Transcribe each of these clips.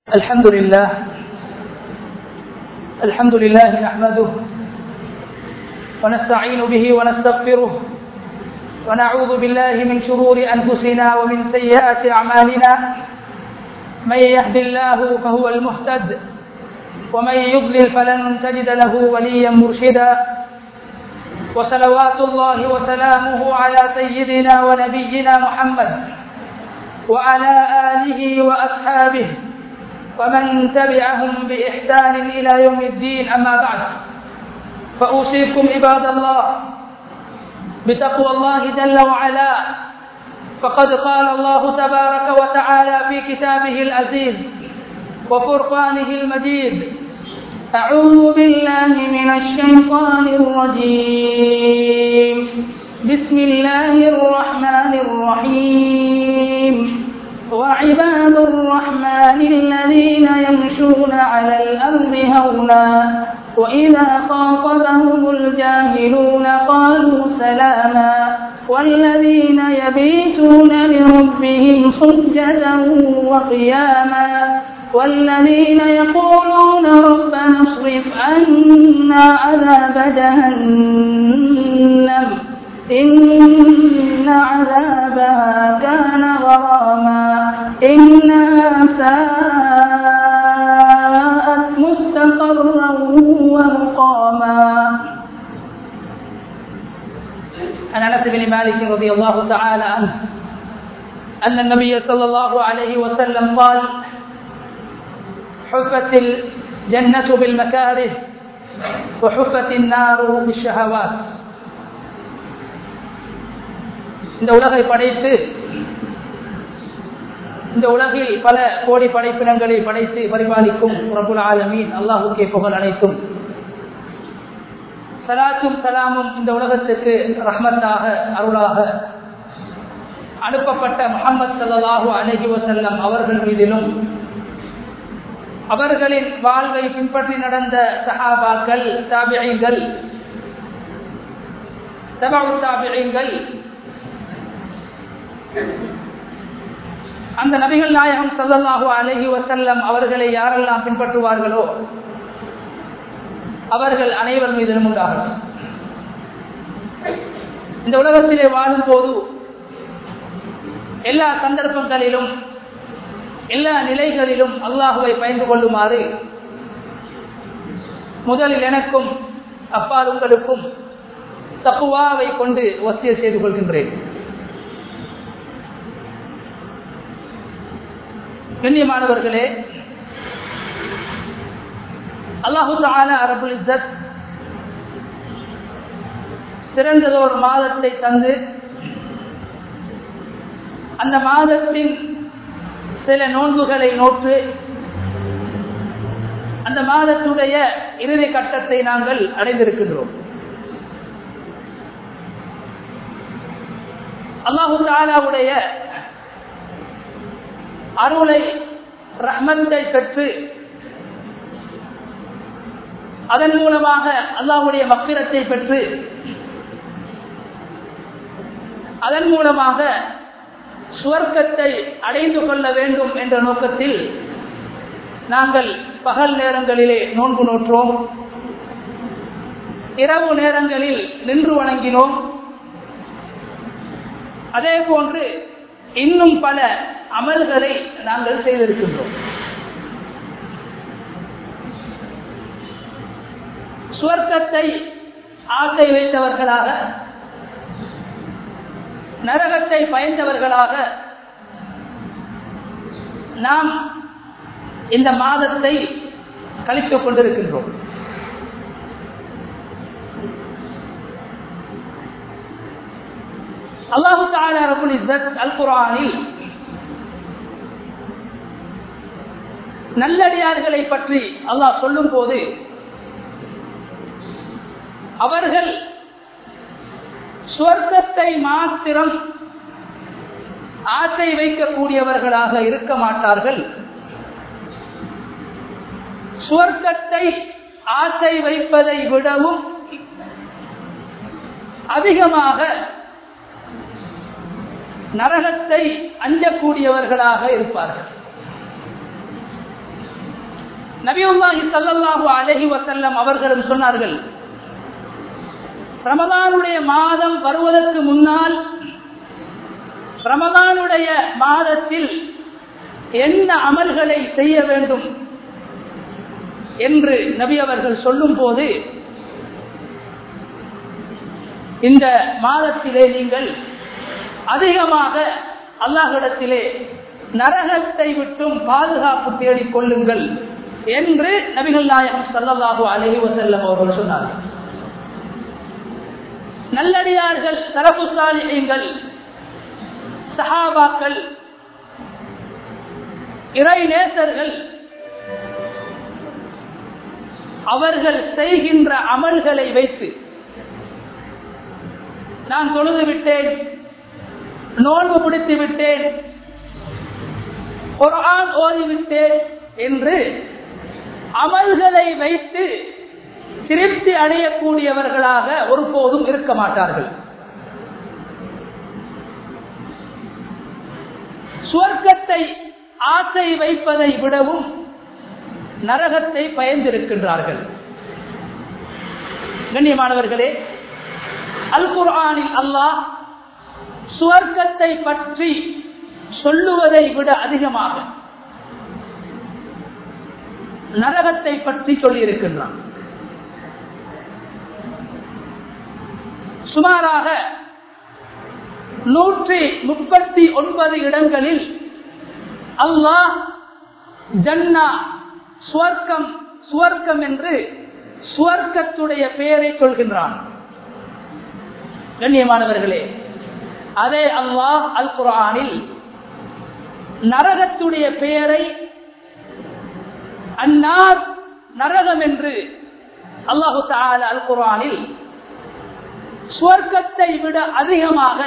الحمد لله الحمد لله نحمده ونستعين به ونستغفره ونعوذ بالله من شرور أنفسنا ومن سيئات أعمالنا من يهد الله فهو المهتد ومن يضلل فلن تجد له وليا مرشدا وصلوات الله وسلامه على سيدنا ونبينا محمد وعلى آله وأصحابه ومن تبعهم بإحسان إلى يوم الدين أما بعد فأوصيكم عباد الله بتقوى الله جل وعلا فقد قال الله تبارك وتعالى في كتابه العزيز وفرقانه المجيد أعوذ بالله من الشيطان الرجيم بسم الله الرحمن الرحيم وعباد الرحمن الذين يمشون على الأرض هونا وإذا خاطبهم الجاهلون قالوا سلاما والذين يبيتون لربهم سجدا وقياما والذين يقولون ربنا اصرف عنا عذاب جهنم إن عذابها كان غراما إنها ساءت مستقرا ومقاما عن انس بن مالك رضي الله تعالى عنه ان النبي صلى الله عليه وسلم قال حفت الجنه بالمكاره وحفت النار بالشهوات இந்த உலகை படைத்து இந்த உலகில் பல கோடி படைப்பினங்களை படைத்து பரிபாலிக்கும் பிரபுல் ஆலமீன் அல்லாஹுக்கே புகழ் அனைத்தும் சலாத்தும் சலாமும் இந்த உலகத்துக்கு ரஹ்மத்தாக அருளாக அனுப்பப்பட்ட முகமது சல்லாஹூ அலஹி வசல்லம் அவர்கள் மீதிலும் அவர்களின் வாழ்வை பின்பற்றி நடந்த சஹாபாக்கள் தாபியங்கள் தபாவு தாபியங்கள் அந்த நபிகள் நாயகம் சல்லல்லாஹு அலஹி வசல்லம் அவர்களை யாரெல்லாம் பின்பற்றுவார்களோ அவர்கள் அனைவர் மீதிலும் உண்டாகலாம் இந்த உலகத்திலே வாழும் போது எல்லா சந்தர்ப்பங்களிலும் எல்லா நிலைகளிலும் அல்லாஹுவை பயந்து கொள்ளுமாறு முதலில் எனக்கும் அப்பால் உங்களுக்கும் தப்புவாவை கொண்டு வசியல் செய்து கொள்கின்றேன் கண்ணியமானவர்களே அல்லாஹு தால அரபுல் இசத் சிறந்ததோர் மாதத்தை தந்து அந்த மாதத்தின் சில நோன்புகளை நோற்று அந்த மாதத்துடைய இறுதி கட்டத்தை நாங்கள் அடைந்திருக்கின்றோம் அல்லாஹு தாலாவுடைய அருளை ரஹ்மத்தை பெற்று அதன் மூலமாக அல்லாஹுடைய மக்கிரத்தை பெற்று அதன் மூலமாக சுவர்க்கத்தை அடைந்து கொள்ள வேண்டும் என்ற நோக்கத்தில் நாங்கள் பகல் நேரங்களிலே நோன்பு நோற்றோம் இரவு நேரங்களில் நின்று வணங்கினோம் அதே போன்று இன்னும் பல அமல்களை நாங்கள் செய்திருக்கின்றோம் சுவர்க்கத்தை ஆசை வைத்தவர்களாக நரகத்தை பயந்தவர்களாக நாம் இந்த மாதத்தை கழித்துக் கொண்டிருக்கின்றோம் அல்லாஹு தாலா ரபுல் இஸ்ஸத் அல் குரானில் நல்லடியார்களை பற்றி அல்லாஹ் சொல்லும் போது அவர்கள் சுவர்க்கத்தை மாத்திரம் ஆசை வைக்கக்கூடியவர்களாக இருக்க மாட்டார்கள் சுவர்க்கத்தை ஆசை வைப்பதை விடவும் அதிகமாக நரகத்தை அஞ்சக்கூடியவர்களாக இருப்பார்கள் நபியுல்லாஹி ஸல்லல்லாஹு அலைஹி வஸல்லம் அவர்களும் சொன்னார்கள் ரமதானுடைய மாதம் வருவதற்கு முன்னால் ரமதானுடைய மாதத்தில் என்ன அமல்களை செய்ய வேண்டும் என்று நபி அவர்கள் சொல்லும் போது இந்த மாதத்திலே நீங்கள் அதிகமாக அல்லாஹிடத்திலே நரகத்தை விட்டும் பாதுகாப்பு தேடிக் கொள்ளுங்கள் என்று நபிகள் நாயகம் சல்லல்லாஹு அலைஹி வஸல்லம் அவர்கள் சொன்னார்கள் நல்லடியார்கள் தரப்புசாலிகள் சஹாபாக்கள் இறை நேசர்கள் அவர்கள் செய்கின்ற அமல்களை வைத்து நான் தொழுது விட்டேன் நோன்பு முடித்து விட்டேன் குரான் ஓதிவிட்டேன் என்று அமல்களை வைத்து திருப்தி அடையக்கூடியவர்களாக ஒருபோதும் இருக்க மாட்டார்கள் சுவர்க்கத்தை ஆசை வைப்பதை விடவும் நரகத்தை பயந்திருக்கின்றார்கள் கண்ணியமானவர்களே அல் குர்ஆனில் அல்லாஹ் சுவர்க்கத்தை பற்றி சொல்லுவதை விட அதிகமாக நரகத்தை பற்றி சொல்லியிருக்கின்றான் சுமாராக நூற்றி முப்பத்தி ஒன்பது இடங்களில் அல்லாஹ் ஜன்னா சுவர்க்கம் சுவர்க்கம் என்று சுவர்க்கத்துடைய பெயரை சொல்கின்றான் கண்ணியமானவர்களே அதே அல்லாஹ் அல் குரானில் நரகத்துடைய பெயரை அந்நார் நரகம் என்று அல்லாஹு தால அல் குரானில் சுவர்க்கத்தை விட அதிகமாக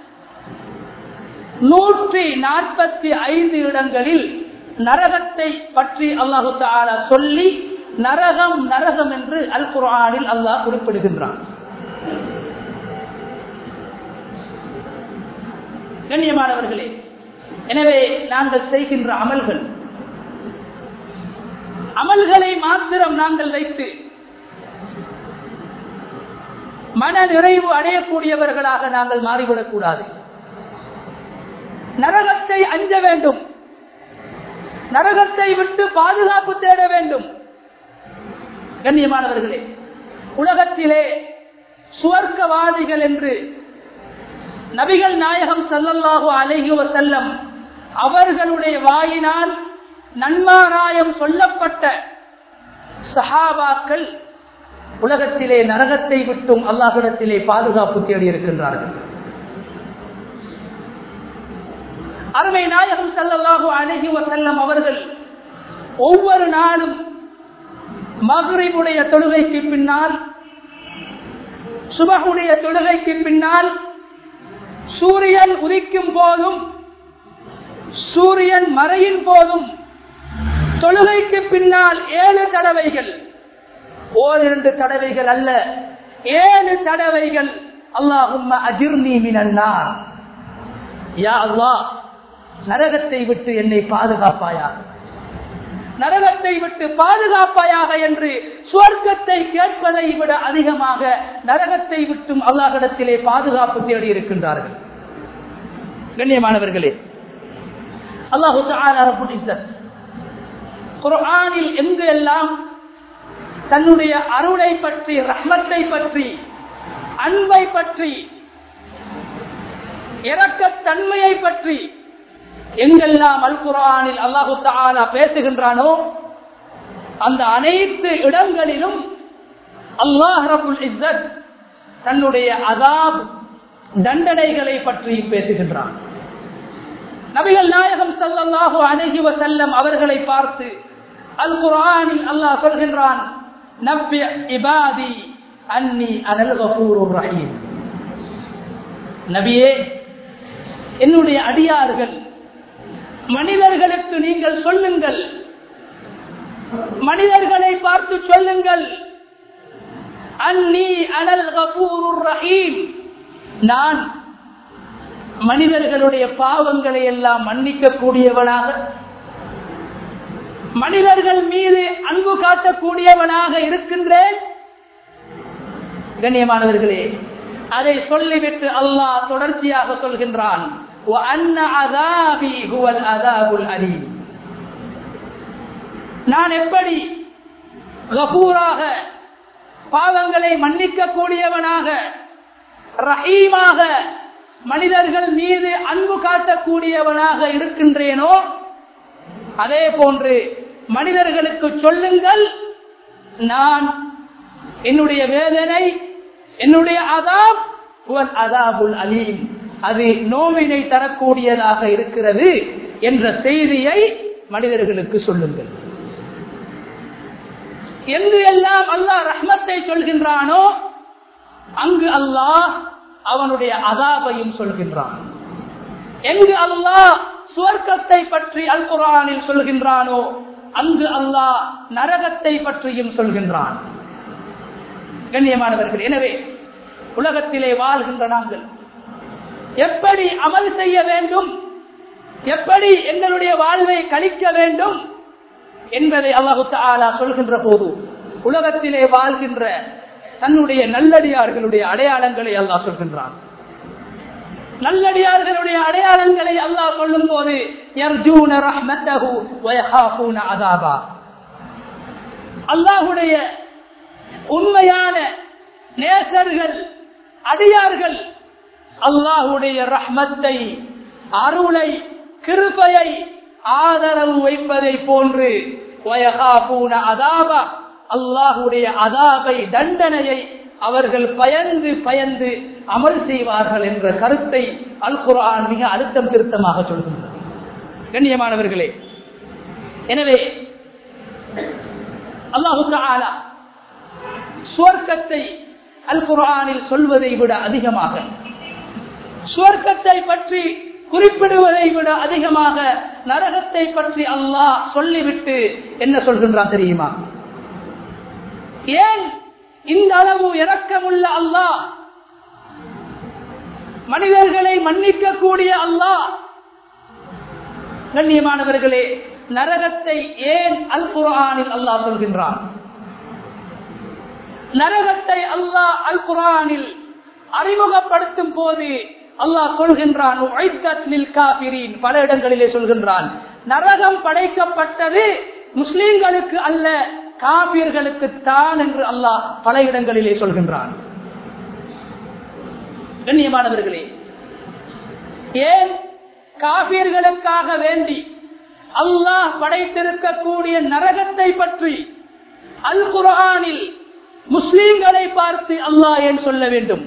நூற்றி நாற்பத்தி ஐந்து இடங்களில் நரகத்தை பற்றி அல்லாஹு தாலா சொல்லி நரகம் நரகம் என்று அல் குரானில் அல்லாஹ் குறிப்பிடுகின்றான் கண்ணியமானவர்களே எனவே நாங்கள் செய்கின்ற அமல்கள் அமல்களை மாத்திரம் நாங்கள் வைத்து மன நிறைவு அடையக்கூடியவர்களாக நாங்கள் மாறிவிடக் கூடாது நரகத்தை அஞ்ச வேண்டும் நரகத்தை விட்டு பாதுகாப்பு தேட வேண்டும் கண்ணியமானவர்களே உலகத்திலே சுவர்க்கவாதிகள் என்று நபிகள் நாயகம் சல்லல்லாஹு அலைஹி வசல்லம் அவர்களுடைய வாயினால் நன்மாராயம் சொல்லப்பட்ட சஹாபாக்கள் உலகத்திலே நரகத்தை விட்டும் அல்லாஹிடத்திலே பாதுகாப்பு தேடி இருக்கின்றார்கள் அருமை நாயகம் சல்லல்லாஹு அழகி வசல்லம் அவர்கள் ஒவ்வொரு நாளும் மதுரைவுடைய தொழுகைக்கு பின்னால் சுபகுடைய தொழுகைக்கு பின்னால் சூரியன் உதிக்கும் போதும் சூரியன் மறையின் போதும் தொழுகைக்கு பின்னால் ஏழு தடவைகள் ஓரிரண்டு தடவைகள் அல்ல ஏழு தடவைகள் அல்லாஹும் அஜிர்னி மினன்னார் யா அல்லாஹ் நரகத்தை விட்டு என்னை பாதுகாப்பாயாக நரகத்தை விட்டு பாதுகாப்பாயாக என்று சுவர்க்கத்தை கேட்பதை விட அதிகமாக நரகத்தை விட்டும் அல்லாஹிடத்திலே பாதுகாப்பு தேடி இருக்கின்றார்கள் கண்ணியமானவர்களே அல்லாஹு குரானில் எங்கு எல்லாம் தன்னுடைய அருளை பற்றி ரஹ்மத்தை பற்றி அன்பை பற்றி இறக்கத்தன்மையை பற்றி எங்கெல்லாம் அல் குரானில் அல்லாஹு தாலா பேசுகின்றானோ அந்த அனைத்து இடங்களிலும் அல்லாஹ் ரபுல் இஸ்ஸத் தன்னுடைய அதாப் தண்டனைகளை பற்றி பேசுகின்றான் நபிகள் நாயகம் சல்லல்லாஹு அழகி வசல்லம் அவர்களை பார்த்து அல் குரானில் அல்லாஹ் சொல்கின்றான் நப்பி இபாதி அன்னி அனல் கபூர் ரஹீம் நபியே என்னுடைய அடியார்கள் மனிதர்களுக்கு நீங்கள் சொல்லுங்கள் மனிதர்களை பார்த்து சொல்லுங்கள் அன்னி அனல் கபூர் ரஹீம் நான் மனிதர்களுடைய பாவங்களை எல்லாம் மன்னிக்க கூடியவனாக மனிதர்கள் மீது அன்பு காட்டக்கூடியவனாக இருக்கின்றேன் கண்ணியமானவர்களே அதை சொல்லிவிட்டு அல்லாஹ் தொடர்ச்சியாக சொல்கின்றான் وَأَنَّ عَذَابِي هُوَ الْعَذَابُ الْأَلِيمُ நான் எப்படி கபூராக பாவங்களை மன்னிக்க கூடியவனாக ரஹீமாக மனிதர்கள் மீது அன்பு காட்டக்கூடியவனாக இருக்கின்றேனோ அதே போன்று மனிதர்களுக்கு சொல்லுங்கள் நான் என்னுடைய வேதனை என்னுடைய அதாப் அதாபுல் அலீம் அது நோவினை தரக்கூடியதாக இருக்கிறது என்ற செய்தியை மனிதர்களுக்கு சொல்லுங்கள் எங்கு எல்லாம் அல்லாஹ் ரஹ்மத்தை சொல்கின்றானோ அங்கு அல்லாஹ் அவனுடைய அதாபையும் சொல்கின்றான் எங்கு அல்லாஹ் சுவர்க்கத்தை பற்றி அல் குரானில் சொல்கின்றானோ அங்கு அல்லாஹ் நரகத்தை பற்றியும் சொல்கின்றான் கண்ணியமானவர்கள் எனவே உலகத்திலே வாழ்கின்ற நாங்கள் எப்படி அமல் செய்ய வேண்டும் எப்படி எங்களுடைய வாழ்வை கழிக்க வேண்டும் என்பதை அல்லாஹு தாலா சொல்கின்ற போது உலகத்திலே வாழ்கின்ற தன்னுடைய நல்லடியார்களுடைய அடையாளங்களை அல்லாஹ் சொல்கின்றான் நல்லடியார்களுடைய அடையாளங்களை அல்லாஹ் சொல்லும் போது அல்லாஹுடைய உண்மையான நேசர்கள் அடியார்கள் அல்லாஹுடைய ரஹ்மத்தை அருளை கிருபையை ஆதரவு வைப்பதை போன்று அதாபா அல்லாஹுடைய அதாபை தண்டனையை அவர்கள் பயந்து பயந்து அமல் செய்வார்கள் என்ற கருத்தை அல் குரான் மிக அழுத்தம் திருத்தமாக சொல்கின்றது கண்ணியமானவர்களே எனவே அல்லாஹு சுவர்க்கத்தை அல் குரானில் சொல்வதை விட அதிகமாக சுவர்க்கத்தை பற்றி குறிப்பிடுவதை விட அதிகமாக நரகத்தை பற்றி அல்லாஹ் சொல்லிவிட்டு என்ன சொல்கின்றான் தெரியுமா ஏன் இந்த அளவு இரக்கமுள்ள அல்லாஹ் மனிதர்களை மன்னிக்க கூடிய அல்லாஹ் கண்ணியமானவர்களே நரகத்தை ஏன் அல் குரானில் அல்லாஹ் சொல்கின்றான் நரகத்தை அல்லாஹ் அல் குரானில் அறிமுகப்படுத்தும் போது அல்லாஹ் சொல்கின்றான் பல இடங்களிலே சொல்கின்றான் நரகம் படைக்கப்பட்டது முஸ்லிம்களுக்கு அல்ல காபியர்களுக்கு தான் என்று அல்லாஹ் பல இடங்களிலே சொல்கின்றான் கண்ணியமானவர்களே ஏன் காபியர்களுக்காக வேண்டி அல்லாஹ் படைத்திருக்கக்கூடிய நரகத்தை பற்றி அல் குரானில் முஸ்லீம்களை பார்த்து அல்லாஹ் ஏன் சொல்ல வேண்டும்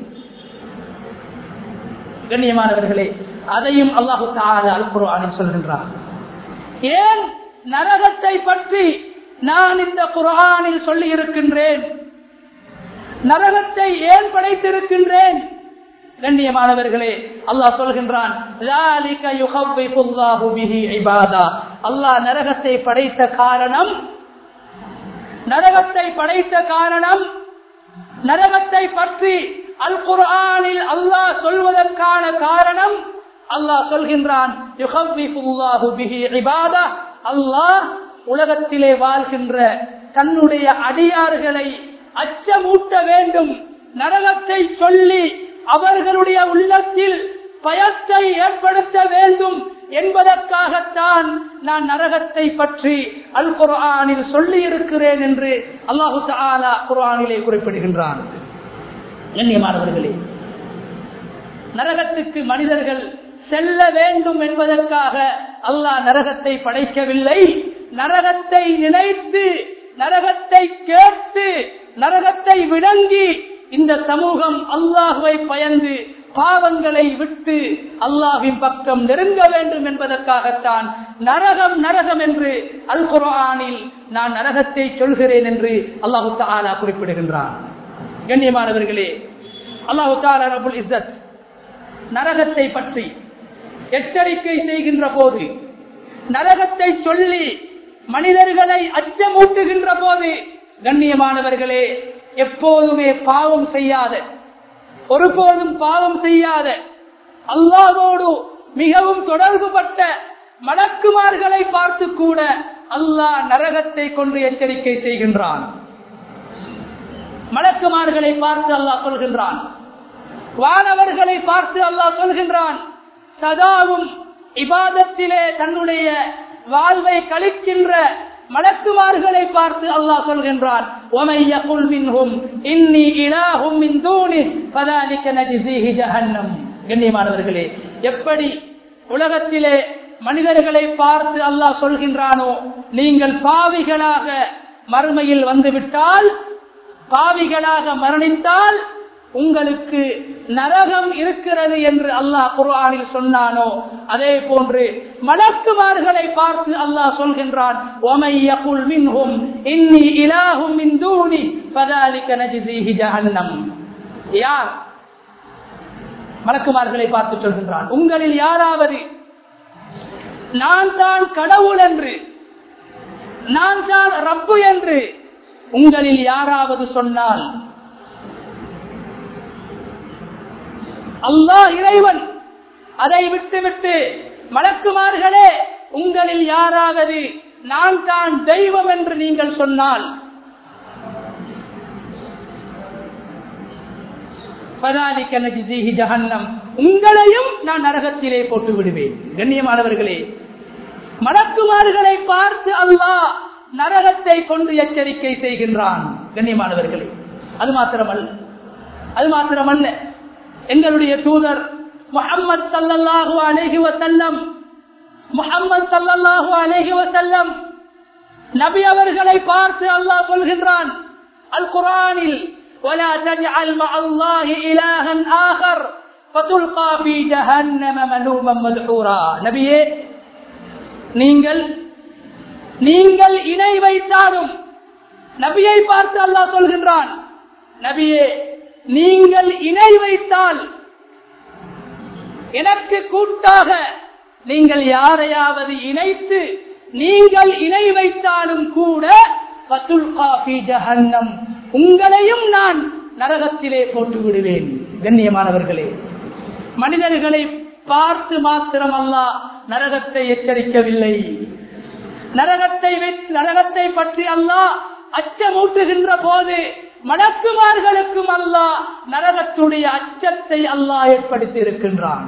கண்ணியமானவர்களே அதையும் அல்லாஹு அல் குரானில் சொல்கின்றார் ஏன் நரகத்தை பற்றி நான் இந்த குரானில் சொல்லி இருக்கின்றேன் நரகத்தை ஏன் படைத்திருக்கின்றேன் கண்ணியமானவர்களே அல்லாஹ் சொல்கின்றான் அல்லாஹ் நரகத்தை படைத்த காரணம் நரகத்தை படைத்த காரணம் நரகத்தை பற்றி அல் குர்ஆனில் அல்லாஹ் சொல்வதற்கான காரணம் அல்லாஹ் சொல்கின்றான் அல்லாஹ் உலகத்திலே வாழ்கின்ற தன்னுடைய அடியார்களை அச்சமூட்ட வேண்டும் நரகத்தை சொல்லி அவர்களுடைய உள்ளத்தில் பயத்தை ஏற்படுத்த வேண்டும் என்பதற்காகத்தான் நான் நரகத்தை பற்றி அல் குர்ஆனில் சொல்லி இருக்கிறேன் என்று அல்லாஹு தாலா குர்ஆனிலே குறிப்பிடுகின்றான் கண்ணியமானவர்களே நரகத்துக்கு மனிதர்கள் செல்ல வேண்டும் என்பதற்காக அல்லாஹ் நரகத்தை படைக்கவில்லை நரகத்தை நினைத்து நரகத்தை கேட்டு நரகத்தை விளங்கி இந்த சமூகம் அல்லாஹுவை பயந்து பாவங்களை விட்டு அல்லாஹின் பக்கம் நெருங்க வேண்டும் என்பதற்காகத்தான் நரகம் நரகம் என்று அல் குரானில் நான் நரகத்தை சொல்கிறேன் என்று அல்லாஹு தாலா குறிப்பிடுகின்றான் கண்ணியமானவர்களே அல்லாஹு தாலா ரபுல் இஸ்ஸத் நரகத்தை பற்றி எச்சரிக்கை செய்கின்ற போது நரகத்தை சொல்லி மனிதர்களை அச்சமூட்டுகின்ற போது கண்ணியமானவர்களே எப்போதுமே பாவம் செய்யாத ஒருபோதும் பாவம் செய்யாத அல்லாவோடு மிகவும் தொடர்பு பட்ட மலக்குமார்களை பார்த்து கூட அல்லாஹ் நரகத்தை கொண்டு எச்சரிக்கை செய்கின்றான் மலக்குமார்களை பார்த்து அல்லாஹ் சொல்கின்றான் வானவர்களை பார்த்து அல்லாஹ் சொல்கின்றான் சதாவும் இபாதத்திலே தன்னுடைய வாழ்வை கழிக்கின்ற மலக்குமார்களை பார்த்து அல்லாஹ் சொல்கின்றான் கண்ணியமானவர்களே எப்படி உலகத்திலே மனிதர்களை பார்த்து அல்லாஹ் சொல்கின்றானோ நீங்கள் பாவிகளாக மறுமையில் வந்துவிட்டால் பாவிகளாக மரணித்தால் உங்களுக்கு நரகம் இருக்கிறது என்று அல்லாஹ் குர்ஆனில் சொன்னானோ அதே போன்று மலக்குமார்களை பார்த்து அல்லாஹ் சொல்கின்றான் யார் மலக்குமார்களை பார்த்து சொல்கின்றான் உங்களில் யாராவது நான் தான் கடவுள் என்று நான் தான் ரப்பு என்று உங்களில் யாராவது சொன்னால் அல்லாஹ் இறைவன் அதை விட்டுவிட்டு மலக்குமார்களே உங்களில் யாராவது நான் தான் தெய்வம் என்று நீங்கள் சொன்னால் உங்களையும் நான் நரகத்திலே போட்டு விடுவேன் கண்ணியமானவர்களே மலக்குமார்களை பார்த்து அல்லாஹ் நரகத்தை கொண்டு எச்சரிக்கை செய்கின்றான் கண்ணியமானவர்களே அது மாத்திரமல்ல அது மாத்திரமல்ல எங்களுடைய தூதர் முகம்மது சல்லல்லாஹு அலேஹி வசல்லம் முகம்மது சல்லல்லாஹு அலேஹி வசல்லம் நபி அவர்களை பார்த்து அல்லாஹ் சொல்கின்றான் அல் குரானில் ولا تجعل مع الله إلها آخر فتلقى في جهنم ملوما مدحورا நபியே நீங்கள் நீங்கள் இணை வைத்தாலும் நபியை பார்த்து அல்லாஹ் சொல்கின்றான் நபியே நீங்கள் இணை வைத்தால் எனக்கு கூட்டாக நீங்கள் யாரையாவது இணைத்து நீங்கள் இணை வைத்தாலும் கூட ஜஹன்னம் உங்களையும் நான் நரகத்திலே போட்டு விடுவேன் கண்ணியமானவர்களே மனிதர்களை பார்த்து மாத்திரம் அல்ல நரகத்தை எச்சரிக்கவில்லை நரகத்தை நரகத்தை பற்றி அல்லாஹ் அச்சமூட்டுகின்ற போது மணக்குமார்களுக்கும் அல்லாஹ் நரகத்துடைய அச்சத்தை அல்லாஹ் ஏற்படுத்தி இருக்கின்றான்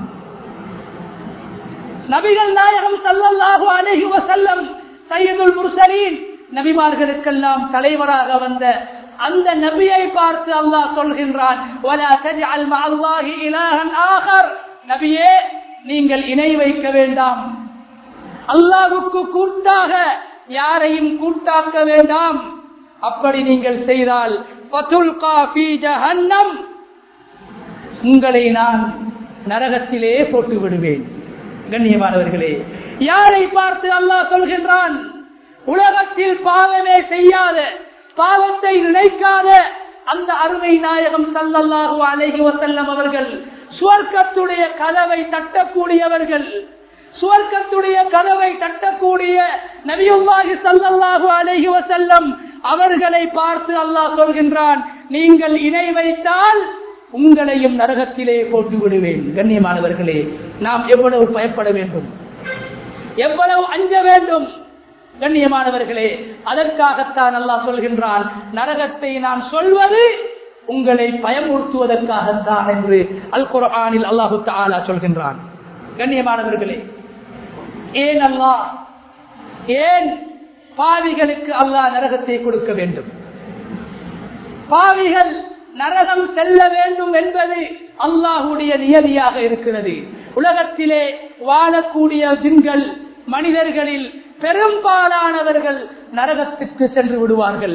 நபிகள் நாயகம் சல்லல்லாஹு அலைஹி வஸல்லம் சையதுல் முர்சலீன் நபிமார்களுக்கெல்லாம் தலைவராக வந்த அந்த நபியை பார்த்து அல்லாஹ் சொல்கின்றான் ولا تجعل مع الله إلها آخر நபியே நீங்கள் இணை வைக்க வேண்டாம் அல்லாஹ்வுக்கு கூட்டாக யாரையும் கூட்டாக்க வேண்டாம் அப்படி நீங்கள் செய்தால் உங்களை நான் நரகத்திலே போட்டு விடுவேன் கண்ணியமானவர்களே யாரை பார்த்து அல்லாஹ் சொல்கின்றான் உலகத்தில் பாவமே செய்யாத பாவத்தை நினைக்காத அந்த அருமை நாயகம் சல்லல்லாஹு அலைஹி வசல்லம் அவர்கள் சுவர்க்கத்துடைய கதவை தட்டக்கூடியவர்கள் சுவர்க்கத்துடைய கதவை தட்டக்கூடிய நபியுல்லாஹி சல்லல்லாஹு அலைஹி வசல்லம் அவர்களை பார்த்து அல்லாஹ் சொல்கின்றான் நீங்கள் இணை வைத்தால் உங்களையும் நரகத்திலே போட்டு விடுவேன் கண்ணியமானவர்களே நாம் எவ்வளவு பயப்பட வேண்டும் எவ்வளவு அஞ்ச வேண்டும் கண்ணியமானவர்களே அதற்காகத்தான் அல்லாஹ் சொல்கின்றான் நரகத்தை நான் சொல்வது உங்களை பயமுறுத்துவதற்காகத்தான் என்று அல் குர்ஆனில் அல்லாஹு தாலா சொல்கின்றான் கண்ணியமானவர்களே ஏன் அல்லாஹ் ஏன் பாவிகளுக்கு அல்லாஹ் நரகத்தை கொடுக்க வேண்டும் பாவிகள் நரகம் செல்ல வேண்டும் என்பது அல்லாஹுடைய நியதியாக இருக்கிறது உலகத்திலே வாழக்கூடிய ஜின்கள் மனிதர்களில் பெரும்பாலானவர்கள் நரகத்துக்கு சென்று விடுவார்கள்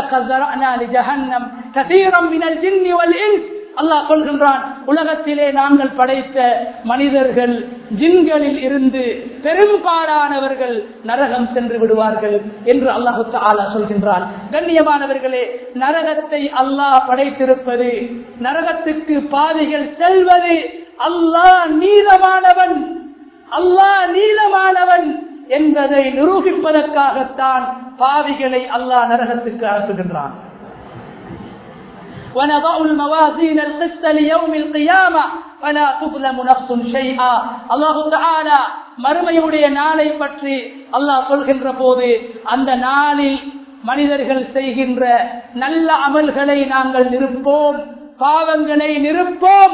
அல்லாஹ் சொல்கின்றான் உலகத்திலே நாங்கள் படைத்த மனிதர்கள் ஜின்களில் இருந்து பெரும்பாலானவர்கள் நரகம் சென்று விடுவார்கள் என்று அல்லாஹு ஆலா சொல்கின்றான் கண்ணியமானவர்களே நரகத்தை அல்லாஹ் படைத்திருப்பது நரகத்துக்கு பாதைகள் செல்வது அல்லாஹ் நீளமானவன் அல்லாஹ் நீளமானவன் என்பதை நிரூபிப்பதற்காகத்தான் பாவிகளை அல்லாஹ் நரகத்துக்கு அனுப்புகின்றான் ونضع الموازين القسط ليوم القيامة ولا تظلم نفس شيئا الله تعالى மறுமையுடைய நாளை பற்றி அல்லாஹ் சொல்கின்ற போது அந்த நாளில் மனிதர்கள் செய்கின்ற நல்ல அமல்களை நாங்கள் நிறுப்போம் பாவங்களை நிறுப்போம்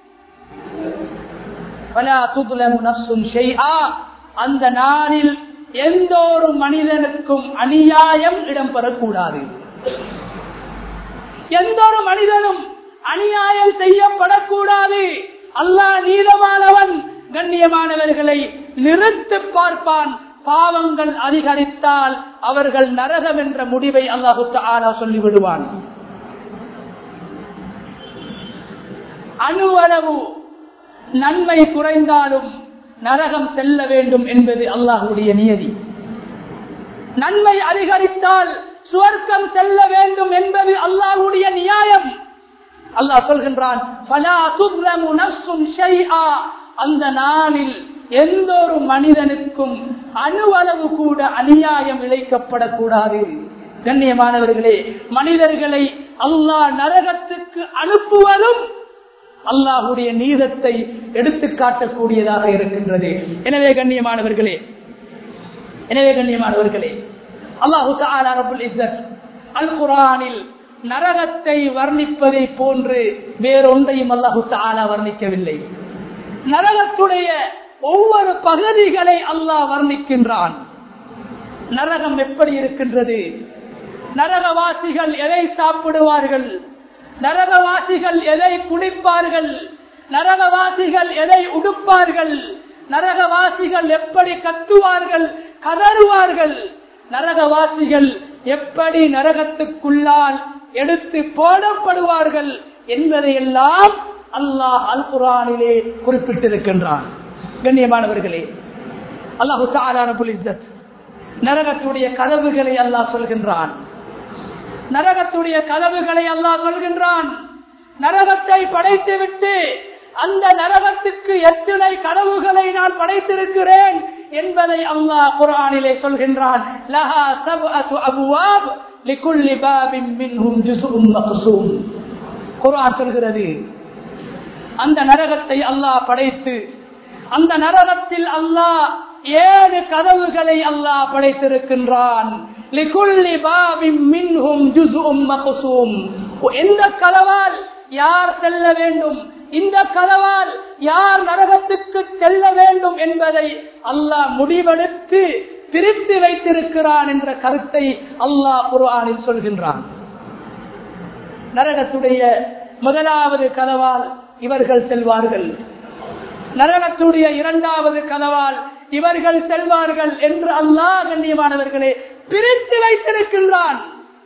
ولا تظلم نفس شيئا அந்த நாளில் எந்த ஒரு மனிதனுக்கும் அநியாயம் இடம்பெறக்கூடாது எந்த ஒரு மனிதனும் அநியாயம் செய்யப்படக்கூடாது அல்லாஹ் நீதமானவன் கண்ணியமானவர்களை நிறுத்து பார்ப்பான் பாவங்கள் அதிகரித்தால் அவர்கள் நரகம் என்ற முடிவை அல்லாஹு ஆலா சொல்லிவிடுவான் அணுவளவு நன்மை குறைந்தாலும் நரகம் செல்ல வேண்டும் என்பது அல்லாஹுடைய நியதி நன்மை அதிகரித்தால் சுவர்க்கம் செல்ல வேண்டும் என்பது அல்லாஹுடைய நியாயம் அல்லாஹ் சொல்கின்றான் அந்த நாளில் எந்த ஒரு மனிதனுக்கும் அணுவளவு கூட அநியாயம் இழைக்கப்படக்கூடாது கண்ணியமானவர்களே மனிதர்களை அல்லாஹ் நரகத்துக்கு அனுப்புவதும் அல்லாஹுடைய நீதத்தை எடுத்து காட்டக்கூடியதாக இருக்கின்றது எனவே கண்ணியமானவர்களே எனவே கண்ணியமானவர்களே அல்லாஹு அல் குரானில் நரகத்தை வர்ணிப்பதை போன்று வேறொன்றையும் அல்லாஹு தாலா வர்ணிக்கவில்லை நரகத்துடைய ஒவ்வொரு பகுதிகளை அல்லாஹ் வர்ணிக்கின்றான் நரகம் எப்படி இருக்கின்றது நரகவாசிகள் எதை சாப்பிடுவார்கள் நரகவாசிகள் எதை குடிப்பார்கள் நரகவாசிகள் எதை உடுப்பார்கள் நரகவாசிகள் எப்படி கத்துவார்கள் கதறுவார்கள் நரகவாசிகள் எப்படி நரகத்துக்குள்ளால் எடுத்து போடப்படுவார்கள் என்பதையெல்லாம் அல்லாஹ் அல் குரானிலே குறிப்பிட்டிருக்கின்றான் கண்ணியமானவர்களே அல்லாஹு சாரானபுல் இஸ்ஸத் நரகத்துடைய கதவுகளை அல்லாஹ் சொல்கின்றான் நரகத்துடைய கதவுகளை அல்லாஹ் சொல்கின்றான் நரகத்தை படைத்து விட்டு அந்த நரகத்துக்கு எத்தனை கதவுகளை நான் படைத்திருக்கிறேன் என்பதை அல்லாஹ் குரானிலே சொல்கின்றான் லஹா சப்அத்து அபுவாப் லிகுல்லி பாபின் மின்ஹும் ஜுஸும் மக்ஸூம் குர்ஆன் சொல்கிறது அந்த நரகத்தை அல்லாஹ் படைத்து அந்த நரகத்தில் அல்லாஹ் ஏழு கதவுகளை அல்லாஹ் படைத்திருக்கின்றான் லிகுல்லி பாபின் மின்ஹும் ஜுஸும் மக்ஸூம் எந்த கதவால் யார் செல்ல வேண்டும் இந்த கதவால் யார் நரகத்துக்கு செல்ல வேண்டும் என்பதை அல்லாஹ் முடிவெடுத்து பிரித்து வைத்திருக்கிறான் என்ற கருத்தை அல்லாஹ் குர்ஆனில் சொல்கின்றான் நரகத்துடைய முதலாவது கதவால் இவர்கள் செல்வார்கள் நரகத்துடைய இரண்டாவது கதவால் இவர்கள் செல்வார்கள் என்று அல்லாஹ் கண்ணியமானவர்களே பிரித்து வைத்திருக்கின்றான்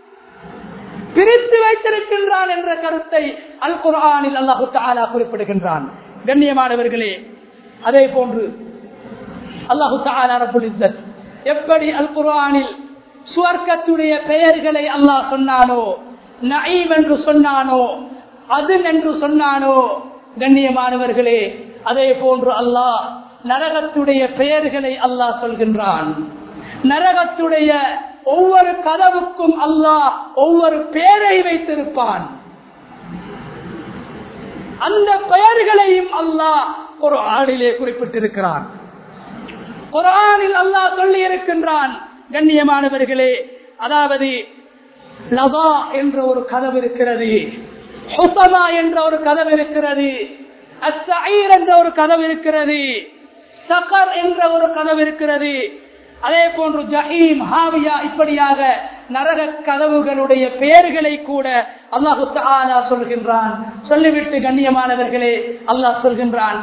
பிரித்து வைத்திருக்கின்றான் என்ற கருத்தை அல் குர்ஆனில் அல்லாஹு தாலா குறிப்பிடுகின்றான் கண்ணியமானவர்களே அதே போன்று அல்லாஹு தாலா ரபுல் இஸ்ஸத் எப்படி அல் குர்ஆனில் சுவர்க்கத்துடைய பெயர்களை அல்லாஹ் சொன்னானோ நயீம் என்று சொன்னானோ அது என்று சொன்னானோ கண்ணியமானவர்களே அதே போன்று அல்லாஹ் நரகத்துடைய பெயர்களை அல்லாஹ் சொல்கின்றான் நரகத்துடைய ஒவ்வொரு கதவுக்கும் அல்லாஹ் ஒவ்வொரு பெயரை வைத்திருப்பான் அந்த பெயர்களையும் அல்லாஹ் ஒரு ஆடிலே குறிப்பிட்டிருக்கிறான் குரானில் அல்லாஹ் சொல்லி இருக்கின்றான் கண்ணியமானவர்களே அதாவது லவா என்ற ஒரு கதவு இருக்கிறது ஹுசமா என்ற ஒரு கதவு இருக்கிறது அஸ்ஸஈர் என்ற ஒரு கதவு இருக்கிறது சகர் என்ற ஒரு கதவு இருக்கிறது அதே போன்று ஜஹீம் ஹாவியா இப்படியாக நரக கதவுகளுடைய பெயர்களை கூட அல்லாஹு தாலா சொல்கின்றான் சொல்லிவிட்டு கண்ணியமானவர்களே அல்லாஹ் சொல்கின்றான்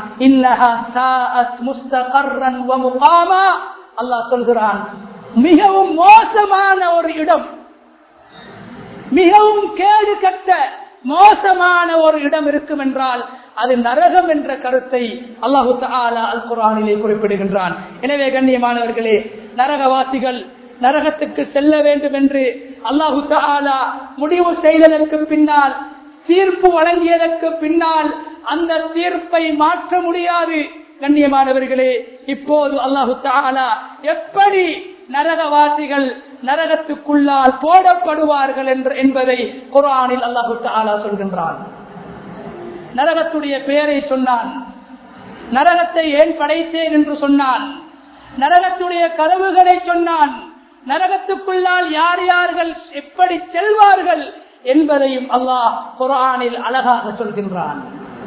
அல்லாஹ் சொல்கிறான் மிகவும் மோசமான ஒரு இடம் மிகவும் கேடு கட்ட மோசமான ஒரு இடம் இருக்கும் என்றால் அது நரகம் என்ற கருத்தை அல்லாஹு தாலா அல் குரானிலே குறிப்பிடுகின்றான் எனவே கண்ணியமானவர்களே நரகவாசிகள் நரகத்துக்கு செல்ல வேண்டும் என்று அல்லாஹு தாலா முடிவு செய்ததற்கு பின்னால் தீர்ப்பு வழங்கியதற்கு பின்னால் அந்த தீர்ப்பை மாற்ற முடியாது கண்ணியமானவர்களே இப்போது அல்லாஹு தாலா எப்படி நரகவாசிகள் நரகத்துக்குள்ளால் போடப்படுவார்கள் என்று என்பதை குரானில் அல்லாஹு தாலா சொல்கின்றான் நரகத்துடைய பெயரை சொன்னான் நரகத்தை ஏன் படைத்தேன் என்று சொன்னான் நரகத்துடைய கதவுகளை சொன்னான் நரகத்துக்குள்ளால் யார் யார்கள் எப்படி செல்வார்கள் என்பதையும் அல்லாஹ் குரானில் அழகாக சொல்கின்றான்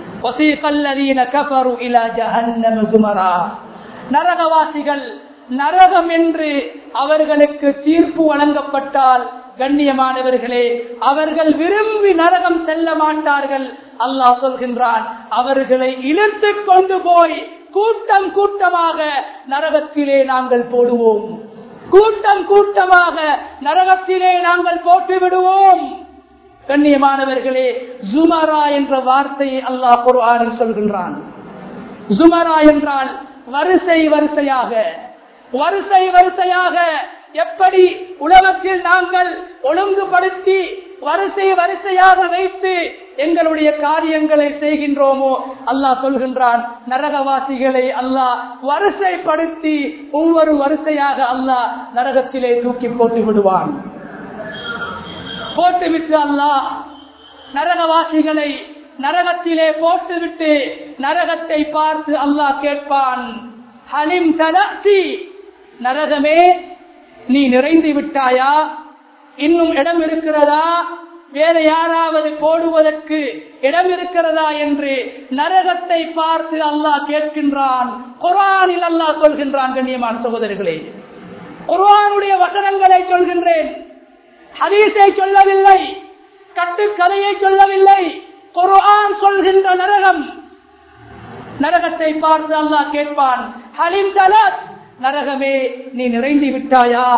நரகவாசிகள் நரகம் என்று அவர்களுக்கு தீர்ப்பு வழங்கப்பட்டால் கண்ணியமானவர்களே அவர்கள் விரும்பி நரகம் செல்ல மாட்டார்கள் அல்லாஹ் சொல்கின்றான் அவர்களை இழுத்து கொண்டு போய் கூட்டம் கூட்டமாக நரகத்திலே நாங்கள் போடுவோம் கூட்டம் கூட்டமாக நரகத்திலே நாங்கள் போட்டு விடுவோம் கண்ணியமானவர்களே ஜுமரா என்ற வார்த்தையை அல்லாஹ் குர்ஆனில் சொல்கின்றான் ஜுமரா என்றால் வரிசை வரிசையாக வரிசை வரிசையாக எப்படி உலகத்தில் நாங்கள் ஒழுங்குபடுத்தி வரிசை வரிசையாக வைத்து எங்களுடைய காரியங்களை செய்கின்றோமோ அல்லாஹ் சொல்கின்றான் நரகவாசிகளை அல்லாஹ் வரிசைப்படுத்தி ஒவ்வொரு வரிசையாக அல்லாஹ் நரகத்திலே தூக்கி போட்டு விடுவான் போட்டுவிட்டு அல்லாஹ் நரகவாசிகளை நரகத்திலே போட்டுவிட்டு நரகத்தை பார்த்து அல்லாஹ் கேட்பான் ஹலிம் தலி நரகமே நீ நிறைந்து விட்டாயா இன்னும் இடம் இருக்கிறதா வேற யாராவது போடுவதற்கு இடம் இருக்கிறதா என்று நரகத்தை பார்த்து அல்லாஹ் கேட்கின்றான் குரானில் அல்லாஹ் சொல்கின்றான் கண்ணியமான சகோதரர்களே குரானுடைய வசனங்களை சொல்கின்றேன் ஹதீஸை சொல்லவில்லை கட்டுக்கதையை சொல்லவில்லை குர்ஆன் சொல்கின்ற நரகம் நரகத்தை பார்த்து அல்லாஹ் கேட்பான் ஹலிம் தலத் நரகமே நீ நிறைந்து விட்டாயா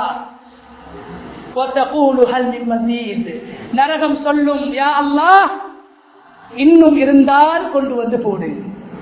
நரகம் சொல்லும் யா அல்லாஹ் இன்னும் இருந்தால் கொண்டு வந்து போடு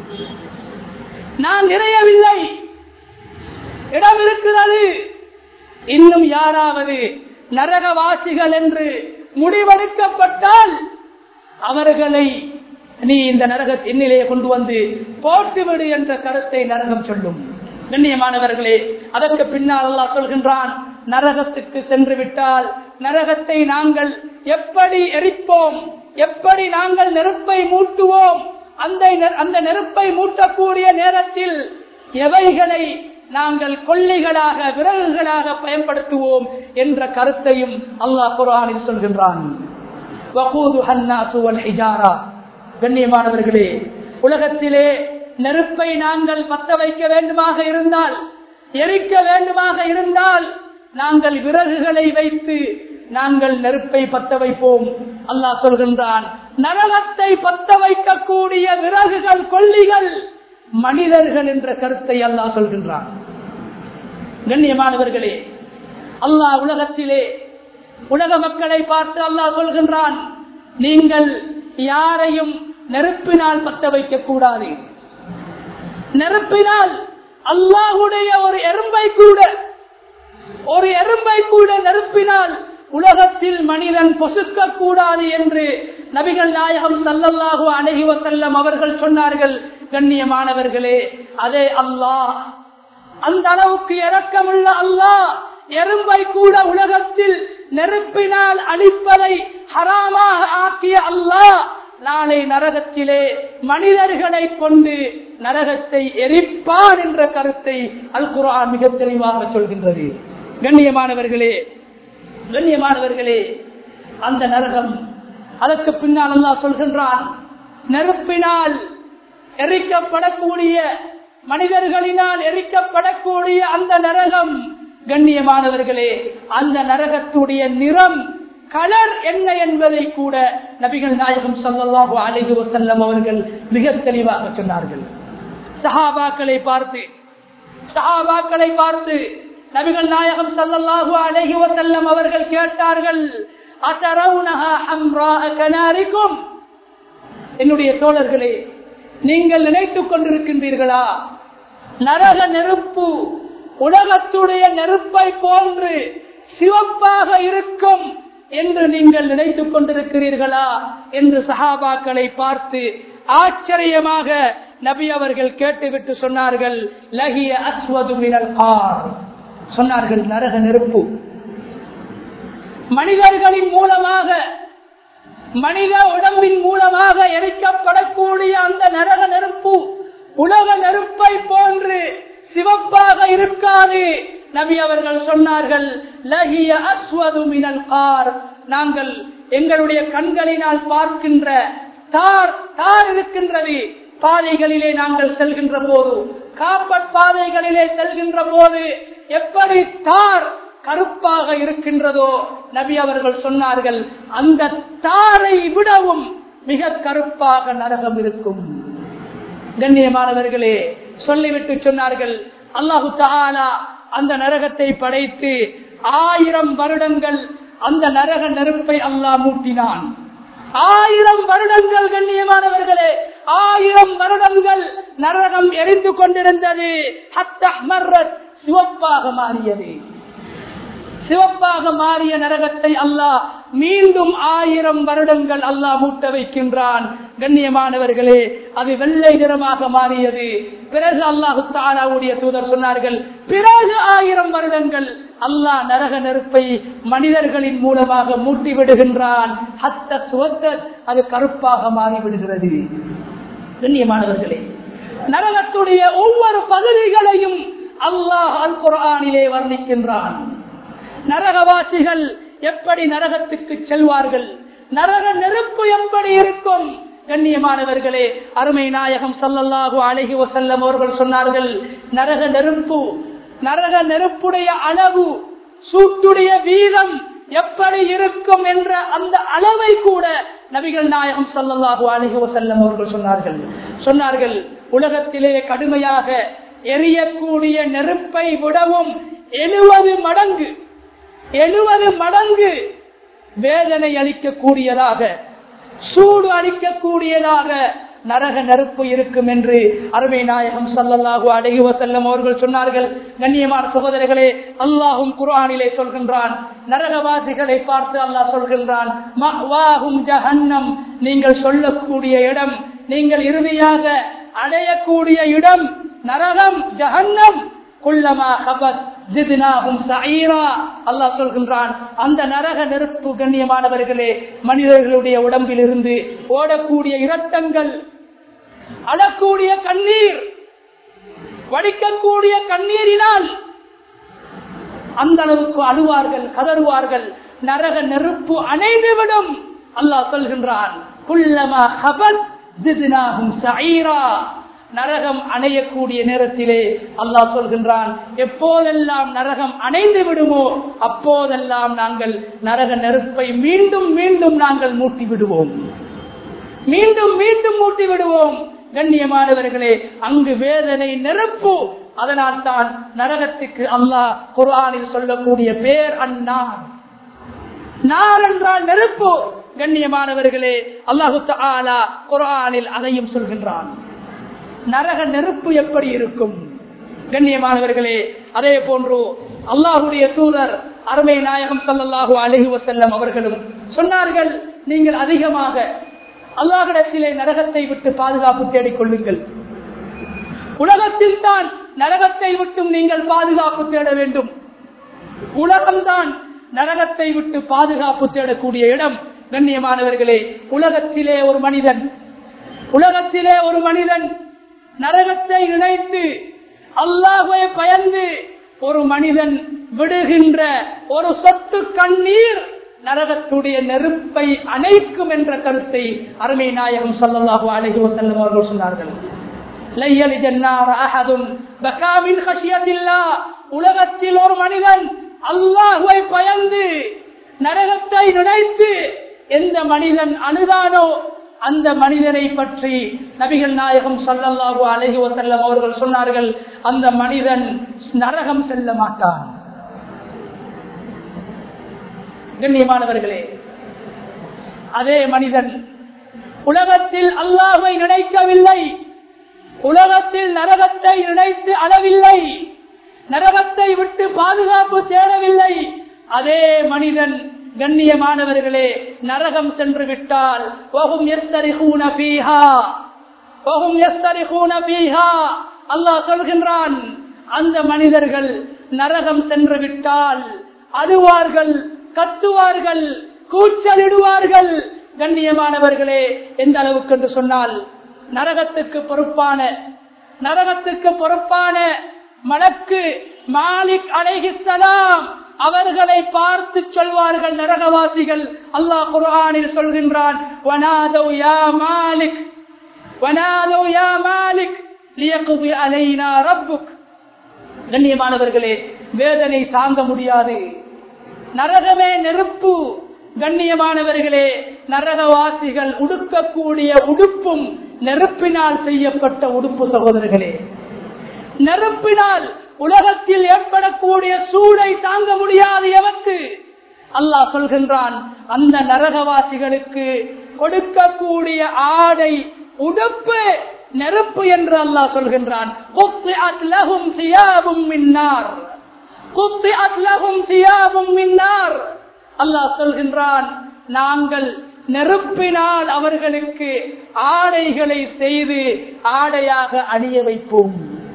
நான் நிறையவில்லை இடம் இருக்கிறது இன்னும் யாராவது நரகவாசிகள் என்று முடிவெடுக்கப்பட்டால் அவர்களை நீ இந்த நரக எண்ணிலே கொண்டு வந்து போட்டுவிடு என்ற கருத்தை நரகம் சொல்லும் கண்ணியமானவர்களே அதற்கு பின்னால் அல்லாஹ் சொல்கின்றான் நரகத்துக்கு சென்று விட்டால் நரகத்தை நாங்கள் எப்படி எரிப்போம் எப்படி நாங்கள் நெருப்பை மூட்டுவோம் அந்த அந்த நெருப்பை மூட்டக்கூடிய நேரத்தில் எவைகளை நாங்கள் கொல்லிகளாக விறகுகளாக பயன்படுத்துவோம் என்ற கருத்தையும் அல்லாஹ் குரானில் சொல்கின்றான் கண்ணியமானவர்களே உலகத்திலே நெருப்பை நாங்கள் பத்த வைக்க வேண்டுமாக இருந்தால் எரிக்க வேண்டுமாக இருந்தால் நாங்கள் விறகுகளை வைத்து நாங்கள் நெருப்பை பத்த வைப்போம் அல்லாஹ் சொல்கின்றான் நரகத்தை பத்த வைக்கக்கூடிய விறகுகள் கொல்லிகள் மனிதர்கள் என்ற கருத்தை அல்லாஹ் சொல்கின்றான் கண்ணியமானவர்களே அல்லாஹ் உலகத்திலே உலக மக்களை பார்த்து அல்லாஹ் சொல்கின்றான் நீங்கள் யாரையும் நெருப்பினால் பத்த வைக்க கூடாது நெருப்பினால் அல்லாஹுடைய ஒரு எறும்பை கூட ஒரு எறும்பை கூட நெருப்பினால் உலகத்தில் மனிதன் பொசுக்க கூடாது என்று நபிகள் நாயகம் சல்லல்லாஹு அழகி வசல்லம் அவர்கள் சொன்னார்கள் கண்ணியமானவர்களே அதே அல்லாஹ் அந்த அளவுக்கு இறக்கமுள்ள அல்லாஹ் எறும்பை கூட உலகத்தில் நெருப்பினால் அழிப்பதை ஹராமாக ஆக்கிய அல்லாஹ் நாளை நரகத்திலே மனிதர்களை கொண்டு நரகத்தை எரிப்பான் என்ற கருத்தை அல் குரான் மிக தெளிவாக சொல்கின்றது கண்ணியமானவர்களே கண்ணியமானவர்களே அந்த நரகம் அதற்கு பின்னால் அல்லாஹ் சொல்கின்றான் நெருப்பினால் எரிக்கப்படக்கூடிய மனிதர்களினால் எரிக்கப்படக்கூடிய அந்த நரகம் கண்ணியமானவர்களே அந்த நரகத்துடைய நிறம் கலர் என்ன என்பதை கூட நபிகள் நாயகம் சல்லாஹு அலிஹி வசல்லம் அவர்கள் மிக தெளிவாக சொன்னார்கள் சஹாபாக்களை பார்த்து சஹாபாக்களை பார்த்து நபிகள் நாயகம் சல்லல்லாஹு அலைஹி வசல்லம் அவர்கள் கேட்டார்கள் என்னுடைய தோழர்களே நீங்கள் நினைத்துக் கொண்டிருக்கின்றீர்களா நரக நெருப்பு உலகத்துடைய நெருப்பை போன்று சிவப்பாக இருக்கும் என்று நீங்கள் நினைத்துக் கொண்டிருக்கிறீர்களா என்று சஹாபாக்களை பார்த்து ஆச்சரியமாக நபி அவர்கள் கேட்டுவிட்டு சொன்னார்கள் லகிய அஸ்வது மினல் ஆர் சொன்னார்கள் நரக நெருப்பு மனிதர்களின் மூலமாக மனித உடம்பின் மூலமாக எரிக்கப்படக்கூடிய அந்த நரக நெருப்பு உலக நெருப்பை போன்று சிவப்பாக இருக்காது நபி அவர்கள் சொன்னார்கள் லஹிய அஸ்வது மினல் கார் நாங்கள் எங்களுடைய கண்களினால் பார்க்கின்ற தார் தார் இருக்கின்றது பாதைகளிலே நாங்கள் செல்கின்ற போது காப்பட் பாதைகளிலே செல்கின்ற போது எப்படி தார் கருப்பாக இருக்கின்றதோ நபி அவர்கள் சொன்னார்கள் அந்த தாரை விடவும் மிக கருப்பாக நரகம் இருக்கும் கண்ணியமானவர்களே சொல்லிவிட்டு சொன்னார்கள் அல்லாஹு தாலா அந்த நரகத்தை படைத்து ஆயிரம் வருடங்கள் அந்த நரக நெருப்பை அல்லாஹ் மூட்டினான் ஆயிரம் வருடங்கள் கண்ணியமானவர்களே ஆயிரம் வருடங்கள் நரகம் எரிந்து கொண்டிருந்தது சிவப்பாக மாறியது சிவப்பாக மாறிய நரகத்தை அல்லாஹ் மீண்டும் ஆயிரம் வருடங்கள் அல்லாஹ் மூட்ட வைக்கின்றான் கண்ணியமானவர்களே அது வெள்ளை நிறமாக மாறியது பிறகு அல்லாஹு தாலாவுடைய தூதர் சொன்னார்கள் பிறகு ஆயிரம் வருடங்கள் அல்லாஹ் நரக நெருப்பை மனிதர்களின் மூலமாக மூட்டி விடுகின்றான் ஹத்த சுவத்த அது கருப்பாக மாறிவிடுகிறது கண்ணியமானவர்களே நரகத்துடைய ஒவ்வொரு பகுதிகளையும் அல்லாஹ் அல் குரானிலே வர்ணிக்கின்றான் நரகவாசிகள் எப்படி நரகத்துக்கு செல்வார்கள் நரக நெருப்பு எப்படி இருக்கும் கண்ணியமானவர்களே அருமை நாயகம் சல்லல்லாஹு அழகி வசல்லம் அவர்கள் சொன்னார்கள் நரக நெருப்பு நரக நெருப்புடைய அளவு சூட்டுடைய வீதம் எப்படி இருக்கும் என்ற அந்த அளவை கூட நபிகள் நாயகம் சல்லல்லாஹு அழகி வசல்லம் அவர்கள் சொன்னார்கள் சொன்னார்கள் உலகத்திலே கடுமையாக எரியக்கூடிய நெருப்பை விடவும் எழுபது மடங்கு எழுபது மடங்கு வேதனை அளிக்கக்கூடியதாக சூடு அளிக்கக்கூடியதாக நரக நெருப்பு இருக்கும் என்று அருமை நாயகம் சல்லல்லாஹு அடையுவ செல்லம் அவர்கள் சொன்னார்கள் கண்ணியமான சகோதரர்களே அல்லாஹும் குரானிலே சொல்கின்றான் நரகவாசிகளை பார்த்து அல்லாஹ் சொல்கின்றான் ஜஹன்னம் நீங்கள் சொல்லக்கூடிய இடம் நீங்கள் இறுதியாக அடையக்கூடிய இடம் நரகம் ஜஹன்னம் குள்ளமா கபத் அல்லாஹ் சொல்கின்றான் அந்த நரக நெருப்பு கண்ணியமானவர்களே மனிதர்களுடைய உடம்பில் இருந்து ஓடக்கூடிய இரத்தங்கள் அழக்கூடிய கண்ணீர் வடிக்கக்கூடிய கண்ணீரினால் அந்த அளவுக்கு அழுவார்கள் கதறுவார்கள் நரக நெருப்பு அணைந்துவிடும் அல்லாஹ் சொல்கின்றான் குள்ளமா கபத் சஈரா நரகம் அணையக்கூடிய நேரத்திலே அல்லாஹ் சொல்கின்றான் எப்போதெல்லாம் நரகம் அணைந்து விடுமோ அப்போதெல்லாம் நாங்கள் நரக நெருப்பை மீண்டும் மீண்டும் நாங்கள் மூட்டி விடுவோம் மீண்டும் மீண்டும் மூட்டி விடுவோம் கண்ணியமானவர்களே அங்கு வேதனை நெருப்பு அதனால் தான் நரகத்துக்கு அல்லாஹ் குரானில் சொல்லக்கூடிய பேர் அந்நார் நார் என்றால் நெருப்பு கண்ணியமானவர்களே அல்லாஹு ஆலா குரானில் அதையும் சொல்கின்றான் நரக நெருப்பு எப்படி இருக்கும் கண்ணியமானவர்களே அதே போன்று அல்லாஹுடைய தூதர் அருமை நாயகம் சல்லாஹூ அலஹி வசல்லம் அவர்களும் சொன்னார்கள் நீங்கள் அதிகமாக அல்லாஹிடத்திலே நரகத்தை விட்டு பாதுகாப்பு தேடிக் கொள்ளுங்கள் உலகத்தில் தான் நரகத்தை விட்டும் நீங்கள் பாதுகாப்பு தேட வேண்டும் உலகம்தான் நரகத்தை விட்டு பாதுகாப்பு தேடக்கூடிய இடம் கண்ணியமானவர்களே உலகத்திலே ஒரு மனிதன் உலகத்திலே ஒரு மனிதன் நரகத்தை நினைத்து அல்லாஹை பயந்து ஒரு மனிதன் விடுகின்ற ஒரு சொத்து கண்ணீர் நரகத்துடைய நெருப்பை அணைக்கும் என்ற கருத்தை அருமை நாயகம் சல்லாஹூ அலஹி வசல்லம் அவர்கள் சொன்னார்கள் உலகத்தில் ஒரு மனிதன் அல்லாஹுவை பயந்து நரகத்தை நினைத்து எந்த மனிதன் அணுதானோ அந்த மனிதனை பற்றி நபிகள் நாயகம் சல்லல்லாஹு அலஹி வசல்லம் அவர்கள் சொன்னார்கள் அந்த மனிதன் நரகம் செல்ல மாட்டான் கண்ணியமானவர்களே அதே மனிதன் உலகத்தில் அல்லாஹை நினைக்கவில்லை உலகத்தில் நரகத்தை நினைத்து அளவில்லை நரகத்தை விட்டு பாதுகாப்பு தேடவில்லை அதே மனிதன் கண்ணியமானவர்களே நரகம் சென்று விட்டால் அல்லாஹ் சொல்கின்றான் அந்த மனிதர்கள் நரகம் சென்று விட்டால் அழுவார்கள் கத்துவார்கள் கூச்சலிடுவார்கள் கண்ணியமானவர்களே எந்த அளவுக்கு என்று சொன்னால் நரகத்துக்கு பொறுப்பான நரகத்துக்கு பொறுப்பான மலக்கு மாலிக் அலைஹிஸ்ஸலாம் அவர்களை பார்த்து சொல்வார்கள் நரகவாசிகள் அல்லாஹ் குர்ஆனில் சொல்கின்றான் வனாதவ் யா மாலிக் வனாதவ் யா மாலிக் லியக்தி அலைனா ரப்புக் கண்ணியமானவர்களே வேதனை தாங்க முடியாது நரகமே நெருப்பு கண்ணியமானவர்களே நரகவாசிகள் உடுக்கக்கூடிய உடுப்பும் நெருப்பினால் செய்யப்பட்ட உடுப்பு சகோதரர்களே நெருப்பினால் உலகத்தில் ஏற்படக்கூடிய சூடை தாங்க முடியாது எவருக்கு அல்லாஹ் சொல்கின்றான் அந்த நரகவாசிகளுக்கு கொடுக்கக்கூடிய ஆடை உடுப்பு நெருப்பு என்று அல்லாஹ் சொல்கின்றான் குத்திஅத் லஹும் சியாபும் மின்னார் குத்திஅத் லஹும் சியாபும் மின்னார் அல்லாஹ் சொல்கின்றான் நாங்கள் நெருப்பினால் அவர்களுக்கு ஆடைகளை செய்து ஆடையாக அணிய வைப்போம்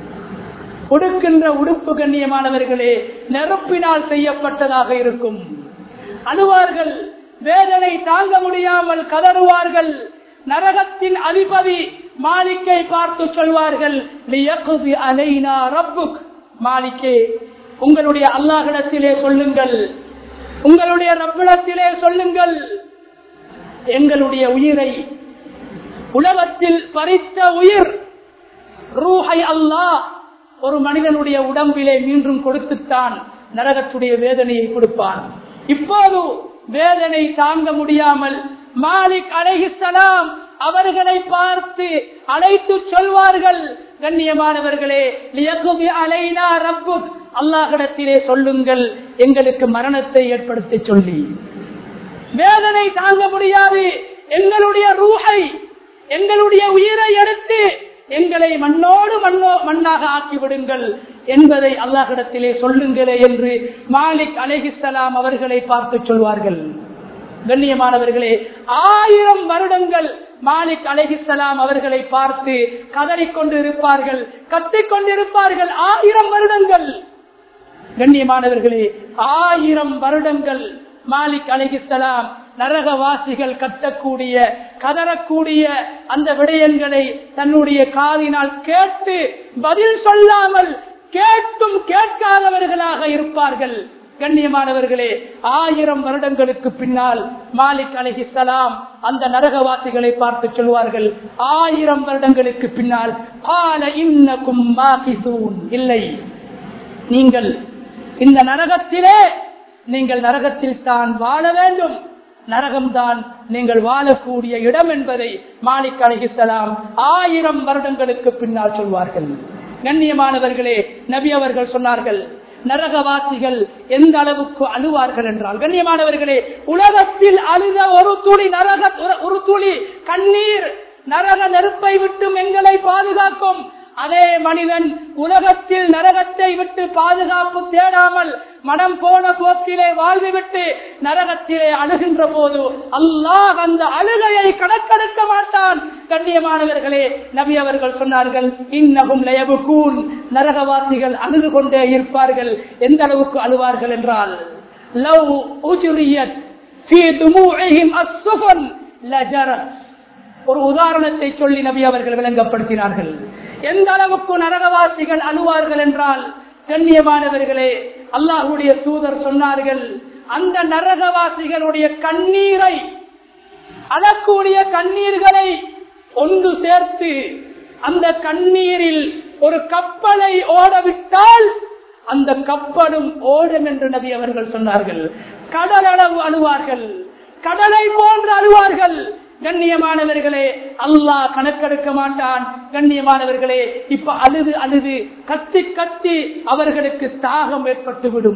கொடுக்கின்ற உடுப்பு கண்ணியமானவர்களே நெருப்பினால் செய்யப்பட்டதாக இருக்கும் அழுவார்கள் வேதனை தாங்க முடியாமல் கதறுவார்கள் நரகத்தின் அதிபதி மாலிக்கை பார்த்து சொல்வார்கள் "லியக்தி அலைனா ரப்புக்." மாலிக்கே உங்களுடைய அல்லாஹிடத்திலே சொல்லுங்கள் உங்களுடைய ரப்பிடத்திலே சொல்லுங்கள் எங்களுடைய உயிரை உலகத்தில் பறித்த உயிர் ரூஹை அல்லாஹ் ஒரு மனிதனுடைய உடம்பிலே மீண்டும் கொடுத்துத்தான் நரகத்துடைய வேதனையை கொடுப்பான் இப்போது வேதனை தாங்க முடியாமல் மாலிக் அலைஹிஸ்ஸலாம் அவர்களை பார்த்து அழைத்து சொல்வார்கள் கண்ணியமானவர்களே லியக்குபி அலைனா ரப்புக் அல்லாஹிடத்திலே சொல்லுங்கள் எங்களுக்கு மரணத்தை ஏற்படுத்தி சொல்லி வேதனை தாங்க முடியாது எங்களுடைய ரூஹை எங்களுடைய உயிரை எடுத்து எங்களை மண்ணோடு மண்ணோ மண்ணாக ஆக்கிவிடுங்கள் என்பதை அல்லாஹிடத்திலே சொல்லுங்களே என்று மாலிக் அலைஹிஸ்ஸலாம் அவர்களை பார்த்து சொல்வார்கள் கண்ணியமானவர்களே ஆயிரம் வருடங்கள் மாலிக் அலைஹிஸ்ஸலாம் அவர்களை பார்த்து கதறிக் கொண்டு இருப்பார்கள் கத்திக் கொண்டிருப்பார்கள் ஆயிரம் வருடங்கள் கண்ணியமானவர்களே ஆயிரம் வருடங்கள் மாலிக் அலைஹிஸ்ஸலாம் நரகவாசிகள் கத்தக்கூடிய கதறக்கூடிய அந்த விடயங்களை தன்னுடைய காதினால் கேட்டு பதில் சொல்லாமல் கேட்டும் கேட்காதவர்களாக இருப்பார்கள் கண்ணியமானவர்களே ஆயிரம் வருடங்களுக்கு பின்னால் மாலிக் அலைஹிஸ்ஸலாம் அந்த நரகவாசிகளை பார்த்து சொல்வார்கள் ஆயிரம் வருடங்களுக்கு பின்னால் கால இன்னக்கும் மாகிசூன் இல்லை நீங்கள் இந்த நரகத்திலே நீங்கள் நரகத்தில் தான் வாழ வேண்டும் நரகம்தான் நீங்கள் வாழக்கூடிய இடம் என்பதை மாலிக் அலிஹிசலாம் ஆயிரம் வருடங்களுக்கு பின்னால் சொல்வார்கள் கண்ணியமானவர்களே நபி அவர்கள் சொன்னார்கள் நரகவாசிகள் எந்த அளவுக்கு அழுவார்கள் என்றால் கண்ணியமானவர்களே உலகத்தில் அழுத ஒரு துளி நரக ஒரு துளி கண்ணீர் நரக நெருப்பை விட்டும் எங்களை பாதுகாக்கும் அதே மனிதன் உலகத்தில் நரகத்தை விட்டு பாதுகாப்பு தேடாமல் மனம் போன போக்கிலே வாழ்ந்துவிட்டு நரகத்திலே அழுகின்ற போது அல்லாஹ் அந்த அழுகையை கணக்கெடுக்க மாட்டான் கண்ணியமானவர்களே நபி அவர்கள் சொன்னார்கள் இன்னகும் லயபுகூன் நரகவாசிகள் அழுது கொண்டே இருப்பார்கள் எந்த அளவுக்கு அழுவார்கள் என்றால் லவ் உஜுரியத் ஃபீ துமூஇஹிம் அஸ்ஸுஃபன் லஜரத் ஒரு உதாரணத்தை சொல்லி நபி அவர்கள் விளங்கப்படுத்தினார்கள் எந்த அளவுக்கு நரகவாசிகள் அழுவார்கள் என்றால் கண்ணியமானவர்களே அல்லாஹுடைய தூதர் சொன்னார்கள் அந்த நரகவாசிகளுடைய கண்ணீரை அழக்கூடிய கண்ணீர்களை ஒன்று சேர்த்து அந்த கண்ணீரில் ஒரு கப்பலை ஓடவிட்டால் அந்த கப்பலும் ஓடும் என்று நபி அவர்கள் சொன்னார்கள் கடல் அளவு அழுவார்கள் கடலை போன்று அழுவார்கள் கண்ணியமானவர்களே அல்லாஹ் கணக்கெடுக்க மாட்டான் கண்ணியமானவர்களே இப்ப அழுது அழுது கத்தி கத்தி அவர்களுக்கு தாகம் ஏற்பட்டுவிடும்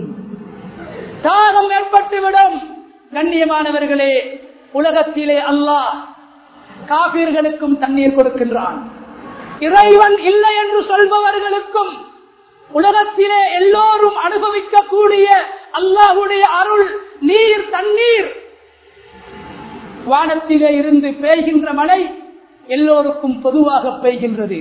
தாகம் ஏற்பட்டுவிடும் கண்ணியமானவர்களே உலகத்திலே அல்லாஹ் காபீர்களுக்கும் தண்ணீர் கொடுக்கின்றான் இறைவன் இல்லை என்று சொல்பவர்களுக்கும் உலகத்திலே எல்லோரும் அனுபவிக்கக்கூடிய அல்லாஹுடைய அருள் நீர் தண்ணீர் வானத்திலே இருந்து பெய்கின்ற மழை எல்லோருக்கும் பொதுவாக பெய்கின்றது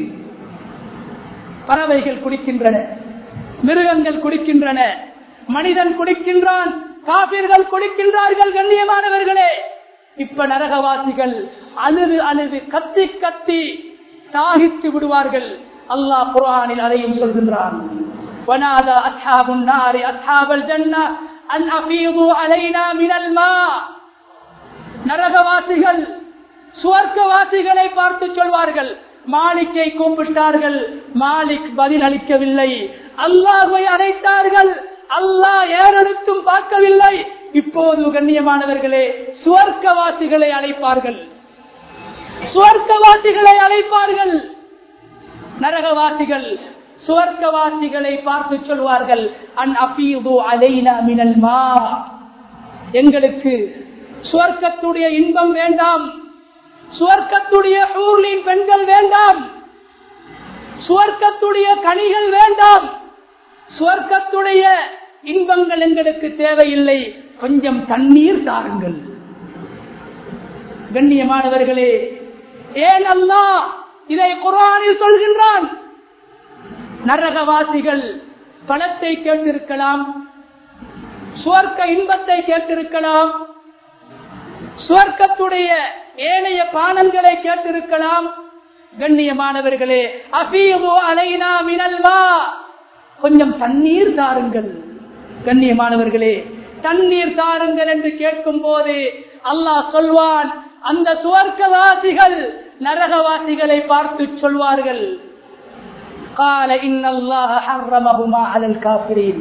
பறவைகள் குடிக்கின்றன மிருகங்கள் குடிக்கின்றன மனிதன் குடிக்கின்றான் காபிர்கள் குடிக்கின்றார்கள் கண்ணியமானவர்களே இப்ப நரகவாசிகள் அழுது அழுது கத்தி கத்தி தாகித்து விடுவார்கள் அல்லாஹ் குர்ஆனில் அதையும் சொல்கின்றான் ونادى أصحاب النار أصحاب الجنة أن أفيضوا علينا من الماء நரகவாசிகள் சுவர்க்கவாசிகளை பார்த்து சொல்வார்கள் மாலிக்கை கூப்பிட்டார்கள் மாலிக் பதில் அளிக்கவில்லை அல்லாஹை அழைத்தார்கள் அல்லாஹ் ஏறெடுத்தும் பார்க்கவில்லை இப்போது கண்ணியமானவர்களே சுவர்க்கவாசிகளை அழைப்பார்கள் சுவர்க்கவாசிகளை அழைப்பார்கள் நரகவாசிகள் சுவர்க்கவாசிகளை பார்த்து சொல்வார்கள் அன் அபீது அலைனா மினல் மா எங்களுக்கு சுவர்க்கத்துடைய இன்பம் வேண்டாம் சுவர்க்கத்துடைய ஊர்லின் பெண்கள் வேண்டாம் சுவர்க்கத்துடைய கனிகள் வேண்டாம் சுவர்க்கத்துடைய இன்பங்கள் எங்களுக்கு தேவையில்லை கொஞ்சம் தண்ணீர் தாருங்கள் கண்ணியமானவர்களே ஏன் அல்லா இதை குரானில் சொல்கின்றான் நரகவாசிகள் பணத்தை கேட்டிருக்கலாம் சுவர்க்க இன்பத்தை கேட்டிருக்கலாம் சுவர்க்கத்துடைய ஏனைய பானங்களை கேட்டிருக்கலாம் கண்ணியமானவர்களே அபீபு அலைனா மினல்வா கொஞ்சம் தண்ணீர் தாருங்கள் கண்ணியமானவர்களே தண்ணீர் தாருங்கள் என்று கேட்கும் போது அல்லாஹ் சொல்வான் அந்த சுவர்க்கவாசிகள் நரகவாசிகளை பார்த்து சொல்வார்கள் قال إن الله حرمهما على الكافرين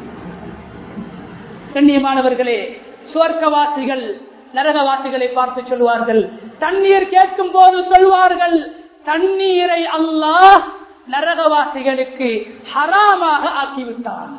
கண்ணியமானவர்களே சுவர்க்கவாசிகள் நரகவாசிகளை பார்த்து சொல்வார்கள் தண்ணீர் கேட்கும் போது சொல்வார்கள் தண்ணீரை அல்லாஹ் நரகவாசிகளுக்கு ஹராமாக ஆக்கிவிட்டான்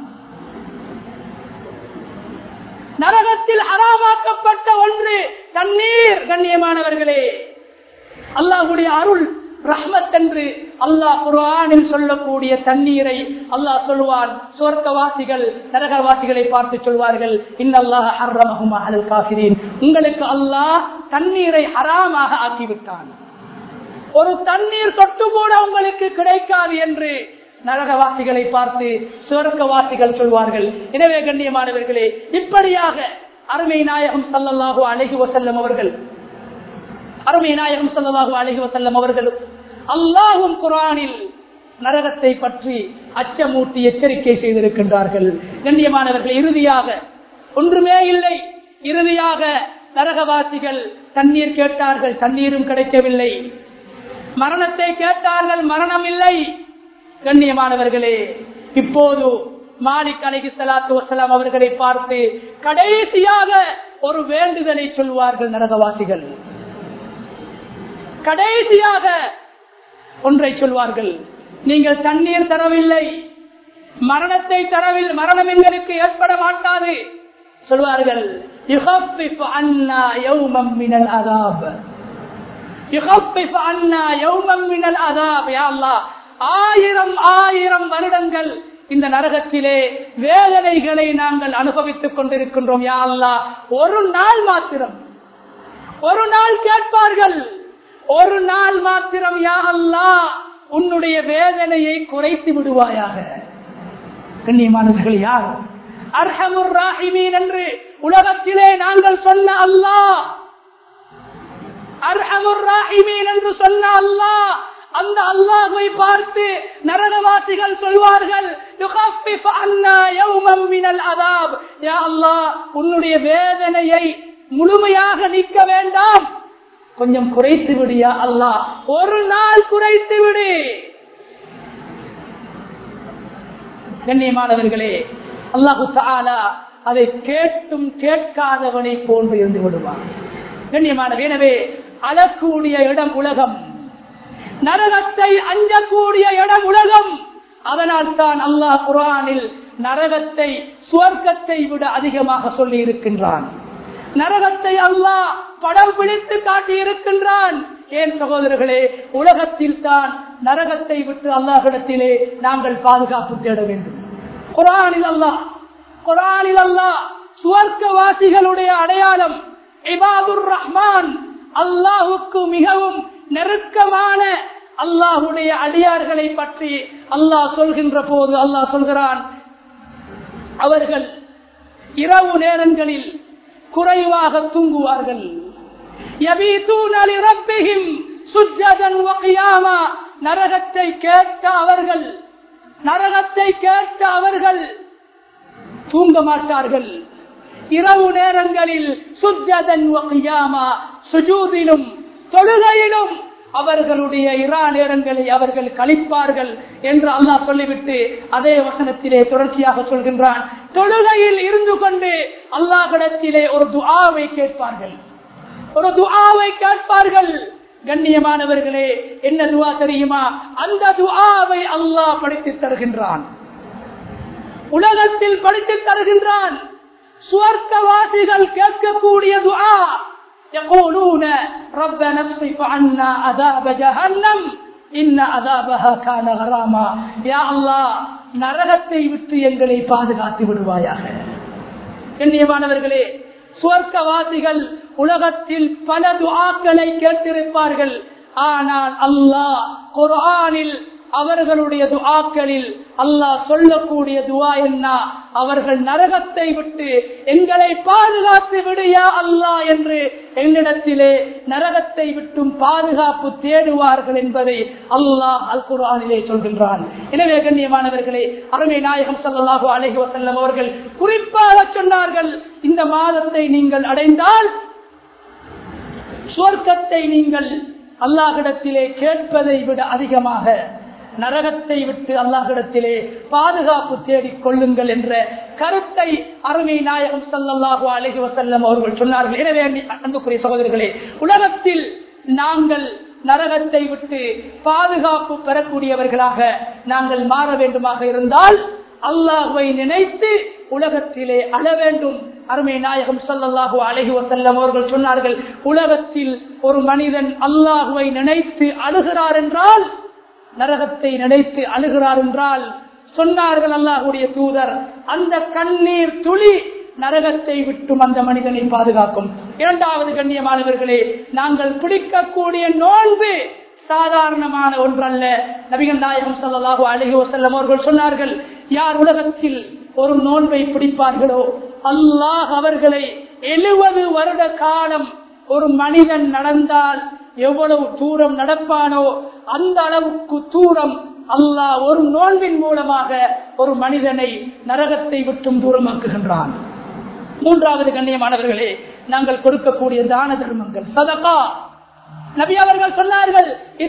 நரகத்தில் ஹராமாக்கப்பட்ட ஒன்று தண்ணீர் கண்ணியமானவர்களே அல்லாஹுடைய அருள் ரஹ்மத் என்று அல்லாஹ் குரானில் சொல்லக்கூடிய தண்ணீரை அல்லாஹ் சொல்வான் சுவர்க்கவாசிகள் நரகவாசிகளை பார்த்து சொல்வார்கள் இன்னல்லாஹ் ஹர்ரமஹுமா அலல் காஃபிரீன் உங்களுக்கு அல்லாஹ் தண்ணீரை ஹராமாக ஆக்கிவிட்டான் ஒரு தண்ணீர் சொட்டு கூட உங்களுக்கு கிடைக்காது என்று நரகவாசிகளை பார்த்து சுவர்க்கவாசிகள் சொல்வார்கள் எனவே கண்ணியமானவர்களே இப்படியாக அருமை நாயகம் சல்லல்லாஹு அழகி வசல்லம் அவர்கள் அருமை நாயகம் சல்லல்லாஹு அழகி வசல்லம் அவர்கள் அல்லாஹும் குரானில் நரகத்தை பற்றி அச்சமூட்டி எச்சரிக்கை செய்திருக்கின்றார்கள் கண்ணியமானவர்கள் இறுதியாக ஒன்றுமே இல்லை இறுதியாக நரகவாசிகள் தண்ணீர் கேட்டார்கள் தண்ணீரும் கிடைக்கவில்லை மரணத்தை கேட்டார்கள் மரணம் இல்லை கண்ணியமானவர்களே இப்போது மாலிக் அலகி சலாத்து வசலாம் அவர்களை பார்த்து கடைசியாக ஒரு வேண்டுதலை சொல்வார்கள் நரகவாசிகள் கடைசியாக ஒன்றை சொல்வார்கள் நீங்கள் தண்ணீர் தரவில்லை மரணத்தை தரவில் மரணம் எங்களுக்கு ஏற்பட மாட்டாது சொல்வார்கள் يخفف عنا يوما من العذاب يخفف عنا يوما من العذاب يا الله ஆயிரம் ஆயிரம் வருடங்கள் இந்த நரகத்திலே வேதனைகளை நாங்கள் அனுபவித்துக் கொண்டிருக்கின்றோம் யா அல்லா ஒரு நாள் மாத்திரம் ஒரு நாள் கேட்பார்கள் ஒரு நாள் மாத்திரம் யா அல்லா உன்னுடைய வேதனையை குறைத்து விடுவாயாக கண்ணியமானவர்கள் யார் அர்ஹமுர் ராஹிமீன் என்று உலகத்திலே நாங்கள் சொன்ன அல்லாஹ் அர்ஹமுர் ராஹிமீன் என்று சொன்ன அல்லாஹ் அந்த அல்லாஹை பார்த்து நரகவாசிகள் சொல்வார்கள் உன்னுடைய வேதனையை முழுமையாக நீக்க வேண்டாம் கொஞ்சம் குறைத்து விடியா அல்லாஹ் ஒரு நாள் குறைத்து விடு கண்ணியமானவர்களே அல்லாஹு தாலா அதை கேட்டும் கேட்காதவனை போன்று இருந்து விடுவான் கண்ணியமான எனவே அழக்கூடிய இடம் உலகம் நரகத்தை அஞ்சக்கூடிய இடம் உலகம் அதனால் தான் அல்லாஹ் குரானில் நரகத்தை சுவர்க்கத்தை விட அதிகமாக சொல்லி இருக்கின்றான் நரகத்தை அல்லாஹ் படம் பிடித்து காட்டி இருக்கின்றான் ஏன் சகோதரர்களே உலகத்தில் தான் நரகத்தை விட்டு அல்லாஹிடத்திலே நாங்கள் பாதுகாப்பு தேட வேண்டும் குரானில் அல்லாஹ் குரானில் அல்லாஹ் சுவர்க்கவாசிகளுடைய அடையாளம் இபாதுர் ரஹ்மான் அல்லாஹுக்கு மிகவும் நெருக்கமான அல்லாஹுடைய அடியார்களை பற்றி அல்லாஹ் சொல்கின்ற போது அல்லாஹ் சொல்கிறான் அவர்கள் இரவு நேரங்களில் குறைவாக தூங்குவார்கள் يبيتون لربهم سجدا وقياما நரகத்தை கேட்ட அவர்கள் நரகத்தை கேட்ட அவர்கள் தூங்க மாட்டார்கள் இரவு நேரங்களில் சுஜதன் வகியாமா சுஜூதிலும் தொழுகையிலும் அவர்களுடைய இரா நேரங்களை அவர்கள் கழிப்பார்கள் என்று அல்லாஹ் சொல்லிவிட்டு அதே வசனத்திலே தொடர்ச்சியாக சொல்கின்றான் தொழுகையில் இருந்து கொண்டு அல்லாஹிடத்திலே ஒரு துஆவை கேட்பார்கள் ஒரு துஆவை கேட்பார்கள் கண்ணியமானவர்களே என்ன துவா தெரியுமா அந்த துஆவை அல்லாஹ் படித்து தருகின்றான் உலகத்தில் படித்து தருகின்றான் சுவர்க்கவாசிகள் கேட்கக்கூடிய துஆ يقولون ربنا اصرف عنا عذاب جهنم إن عذابها كان غراما يا الله நரகத்தை விட்டு எங்களை பாதுகாத்து விடுவாயாக கண்ணியமானவர்களே சுவர்க்கவாசிகள் உலகத்தில் பல துஆக்களை கேட்டிருப்பார்கள் ஆனால் அல்லாஹ் குர்ஆனில் அவர்களுடைய துஆக்களில் அல்லாஹ் சொல்லக்கூடிய துவா என்ன அவர்கள் நரகத்தை விட்டு எங்களை பாதுகாத்து விடுயா அல்லாஹ் என்று என்னிடத்திலே நரகத்தை விட்டும் பாதுகாப்பு தேடுவார்கள் என்பதை அல்லாஹ் அல் குர்ஆனிலே சொல்கின்றான் எனவே கண்ணியமானவர்களே அருமை நாயகம் ஸல்லல்லாஹு அலைஹி வஸல்லம் அவர்கள் குறிப்பாக சொன்னார்கள் இந்த மாதத்தை நீங்கள் அடைந்தால் சுவர்க்கத்தை நீங்கள் அல்லாஹிடத்திலே கேட்பதை விட அதிகமாக நரகத்தை விட்டு அல்லாஹிடத்திலே பாதுகாப்பு தேடிக் கொள்ளுங்கள் என்ற கருத்தை அருமை நாயகம் சல்லல்லாஹு அலஹி வசல்லம் அவர்கள் சொன்னார்கள் எனவே அன்புக்குரிய சகோதரர்களே உலகத்தில் நாங்கள் நரகத்தை விட்டு பாதுகாப்பு பெறக்கூடியவர்களாக நாங்கள் மாற வேண்டுமாக இருந்தால் அல்லாஹுவை நினைத்து உலகத்திலே அழ வேண்டும் அருமை நாயகம் சல்லல்லாஹு அலஹி வசல்லம் அவர்கள் சொன்னார்கள் உலகத்தில் ஒரு மனிதன் அல்லாஹுவை நினைத்து அழுகிறார் என்றால் நரகத்தை நினைத்து அழுகிறார் என்றால் சொன்னார்கள் அல்லாஹுடைய தூதர் அந்த கண்ணீர் துளி நரகத்தை விட்டும் அந்த மனிதனை பாதுகாக்கும் இரண்டாவது கண்ணியமானவர்களே நாங்கள் பிடிக்கக்கூடிய நோன்பு சாதாரணமான ஒன்றல்ல நபிகள் நாயகம் சல்லாஹூ அலஹி வசல்லம் அவர்கள் சொன்னார்கள் யார் உலகத்தில் ஒரு நோன்பை பிடிப்பார்களோ அல்லாஹ் அவர்களை எழுபது வருட காலம் ஒரு மனிதன் நடந்தால் எவ்வளவு தூரம் நடப்பானோ அந்த அளவுக்கு தூரம் அல்லாஹ் ஒரு நோன்பின் மூலமாக ஒரு மனிதனை நரகத்தை விட்டும் தூரமாக்குகின்றான் மூன்றாவது கண்ணியமானவர்களே நாங்கள் கொடுக்கக்கூடிய தான தர்மங்கள் சதகா நபி அவர்கள் சொன்னார்கள்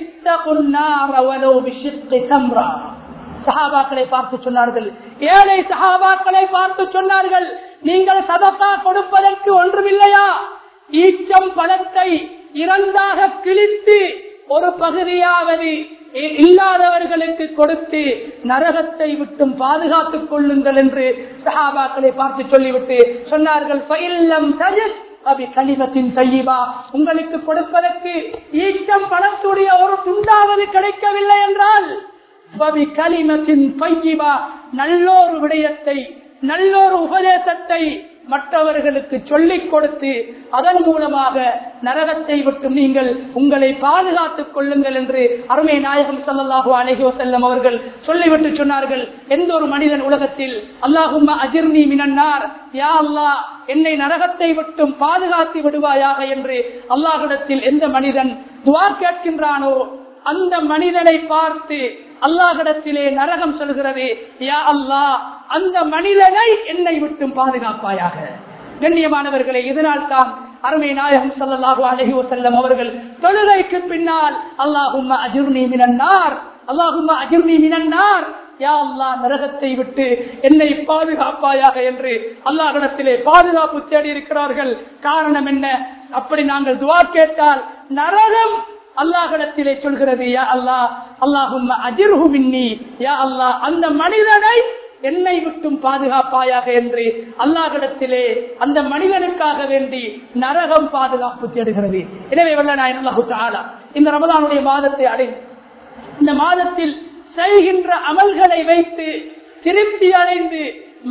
சஹாபாக்களை பார்த்து சொன்னார்கள் ஏழை சஹாபாக்களை பார்த்து சொன்னார்கள் நீங்கள் சதக்கா கொடுப்பதற்கு ஒன்றுமில்லையா ஈச்சம் பழத்தை இரண்டாக கிழித்து ஒரு பகுதியாவது இல்லாதவர்களுக்கு கொடுத்து நரகத்தை விட்டும் பாதுகாத்துக் கொள்ளுங்கள் என்று சஹாபாக்களை பார்த்து சொல்லிவிட்டு சொன்னார்கள் அபி கனிமத்தின் செய்வா உங்களுக்கு கொடுப்பதற்கு ஈச்சம் பணத்துடைய ஒரு துண்டாவது கிடைக்கவில்லை என்றால் பவி கலிமத்தின் பையிவா நல்லோரு விடயத்தை நல்லோரு உபதேசத்தை மற்றவர்களுக்கு சொல்லிக் கொடுத்து அதன் மூலமாக நரகத்தை விட்டு நீங்கள் உங்களை பாதுகாத்துக் கொள்ளுங்கள் என்று அருமை நாயகம் சல்லாஹூ அலஹி வசல்லம் அவர்கள் சொல்லிவிட்டு சொன்னார்கள் எந்த ஒரு மனிதன் உலகத்தில் அல்லாஹும் அஜிர்னி மினன்னார் யா அல்லா என்னை நரகத்தை விட்டும் பாதுகாத்து விடுவாயாக என்று அல்லாஹிடத்தில் எந்த மனிதன் துவா கேட்கின்றானோ அந்த மனிதனை பார்த்து அல்லாஹிடத்திலே நரகம் சொல்கிறது யா அல்லாஹ் அந்த மனிதனை என்னை விட்டும் பாதுகாப்பாயாக கண்ணியமானவர்களே இதனால் தான் அருமை நாயகம் சல்லாஹு அலஹி வசல்லம் அவர்கள் தொழுகைக்கு பின்னால் அல்லாஹும் அஜிர்னி மினன்னார் அல்லாஹும் அஜிர்னி மினன்னார் யா அல்லா நரகத்தை விட்டு என்னை பாதுகாப்பாயாக என்று அல்லாஹிடத்திலே பாதுகாப்பு தேடி இருக்கிறார்கள் காரணம் என்ன அப்படி நாங்கள் துவா கேட்டால் நரகம் அல்லாஹிடத்திலே சொல்கிறது யா அல்லா அல்லாஹும் அஜிர்ஹு மின்னி யா அல்லா அந்த மனிதனை என்னை விட்டும் பாதுகாப்பாயாக என்று அல்லாஹிடத்திலே அந்த மனிதனுக்காக வேண்டி நரகம் பாதுகாப்பு தேடுகிறது எனவே வல்ல நான் அல்லாஹு தாலா இந்த ரமதானுடைய மாதத்தை அடை இந்த மாதத்தில் செய்கின்ற அமல்களை வைத்து திருப்தி அடைந்து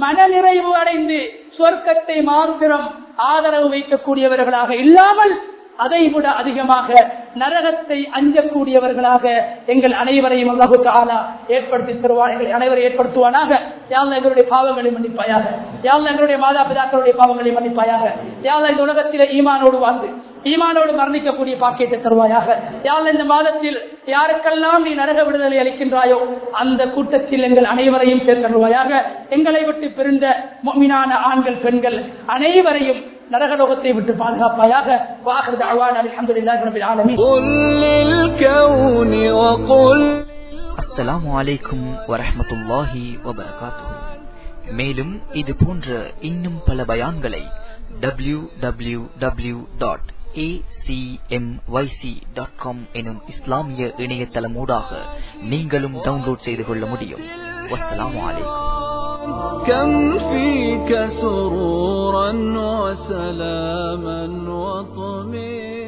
மனநிறைவு அடைந்து சொர்க்கத்தை மாத்திரம் ஆதரவு வைக்கக்கூடியவர்களாக இல்லாமல் அதை விட அதிகமாக நரகத்தை அஞ்சக்கூடியவர்களாக எங்கள் அனைவரையும் அல்லாஹு தாலா ஏற்படுத்தி தருவான் எங்கள் அனைவரை ஏற்படுத்துவானாக யாழ்ல எங்களுடைய பாவங்களை மன்னிப்பாயாக யாழ்ல எங்களுடைய மாதா பிதாக்களுடைய பாவங்களை மன்னிப்பாயாக யாழ்ல இந்த உலகத்திலே ஈமானோடு வாழ்ந்து ஈமானோடு மரணிக்கக்கூடிய பாக்கியத்தை தருவாயாக யாழ் இந்த மாதத்தில் யாருக்கெல்லாம் நீ நரக விடுதலை அளிக்கின்றாயோ அந்த கூட்டத்தில் எங்கள் அனைவரையும் சேர்த்தருவாயாக எங்களை விட்டு பிரிந்த மீனான ஆண்கள் பெண்கள் அனைவரையும் நரகலோகத்தை விட்டு பாதுகாப்பாயாக வாகர் அழ்வான் அலமதுல்லாஹி ரபில் ஆலமீன் قل للكون وقل அஸ்ஸலாமு அலைக்கும் வரஹ்மத்துல்லாஹி வபரகாத்துஹு மேலும் இது போன்ற இன்னும் பல பயான்களை W W W dot dot com எனும் இஸ்லாமிய இணையதளமூடாக நீங்களும் டவுன்லோட் செய்து கொள்ள முடியும் வஸ்ஸலாமு அலைக்கும் كم فيك سرورا وسلاما وطمئنا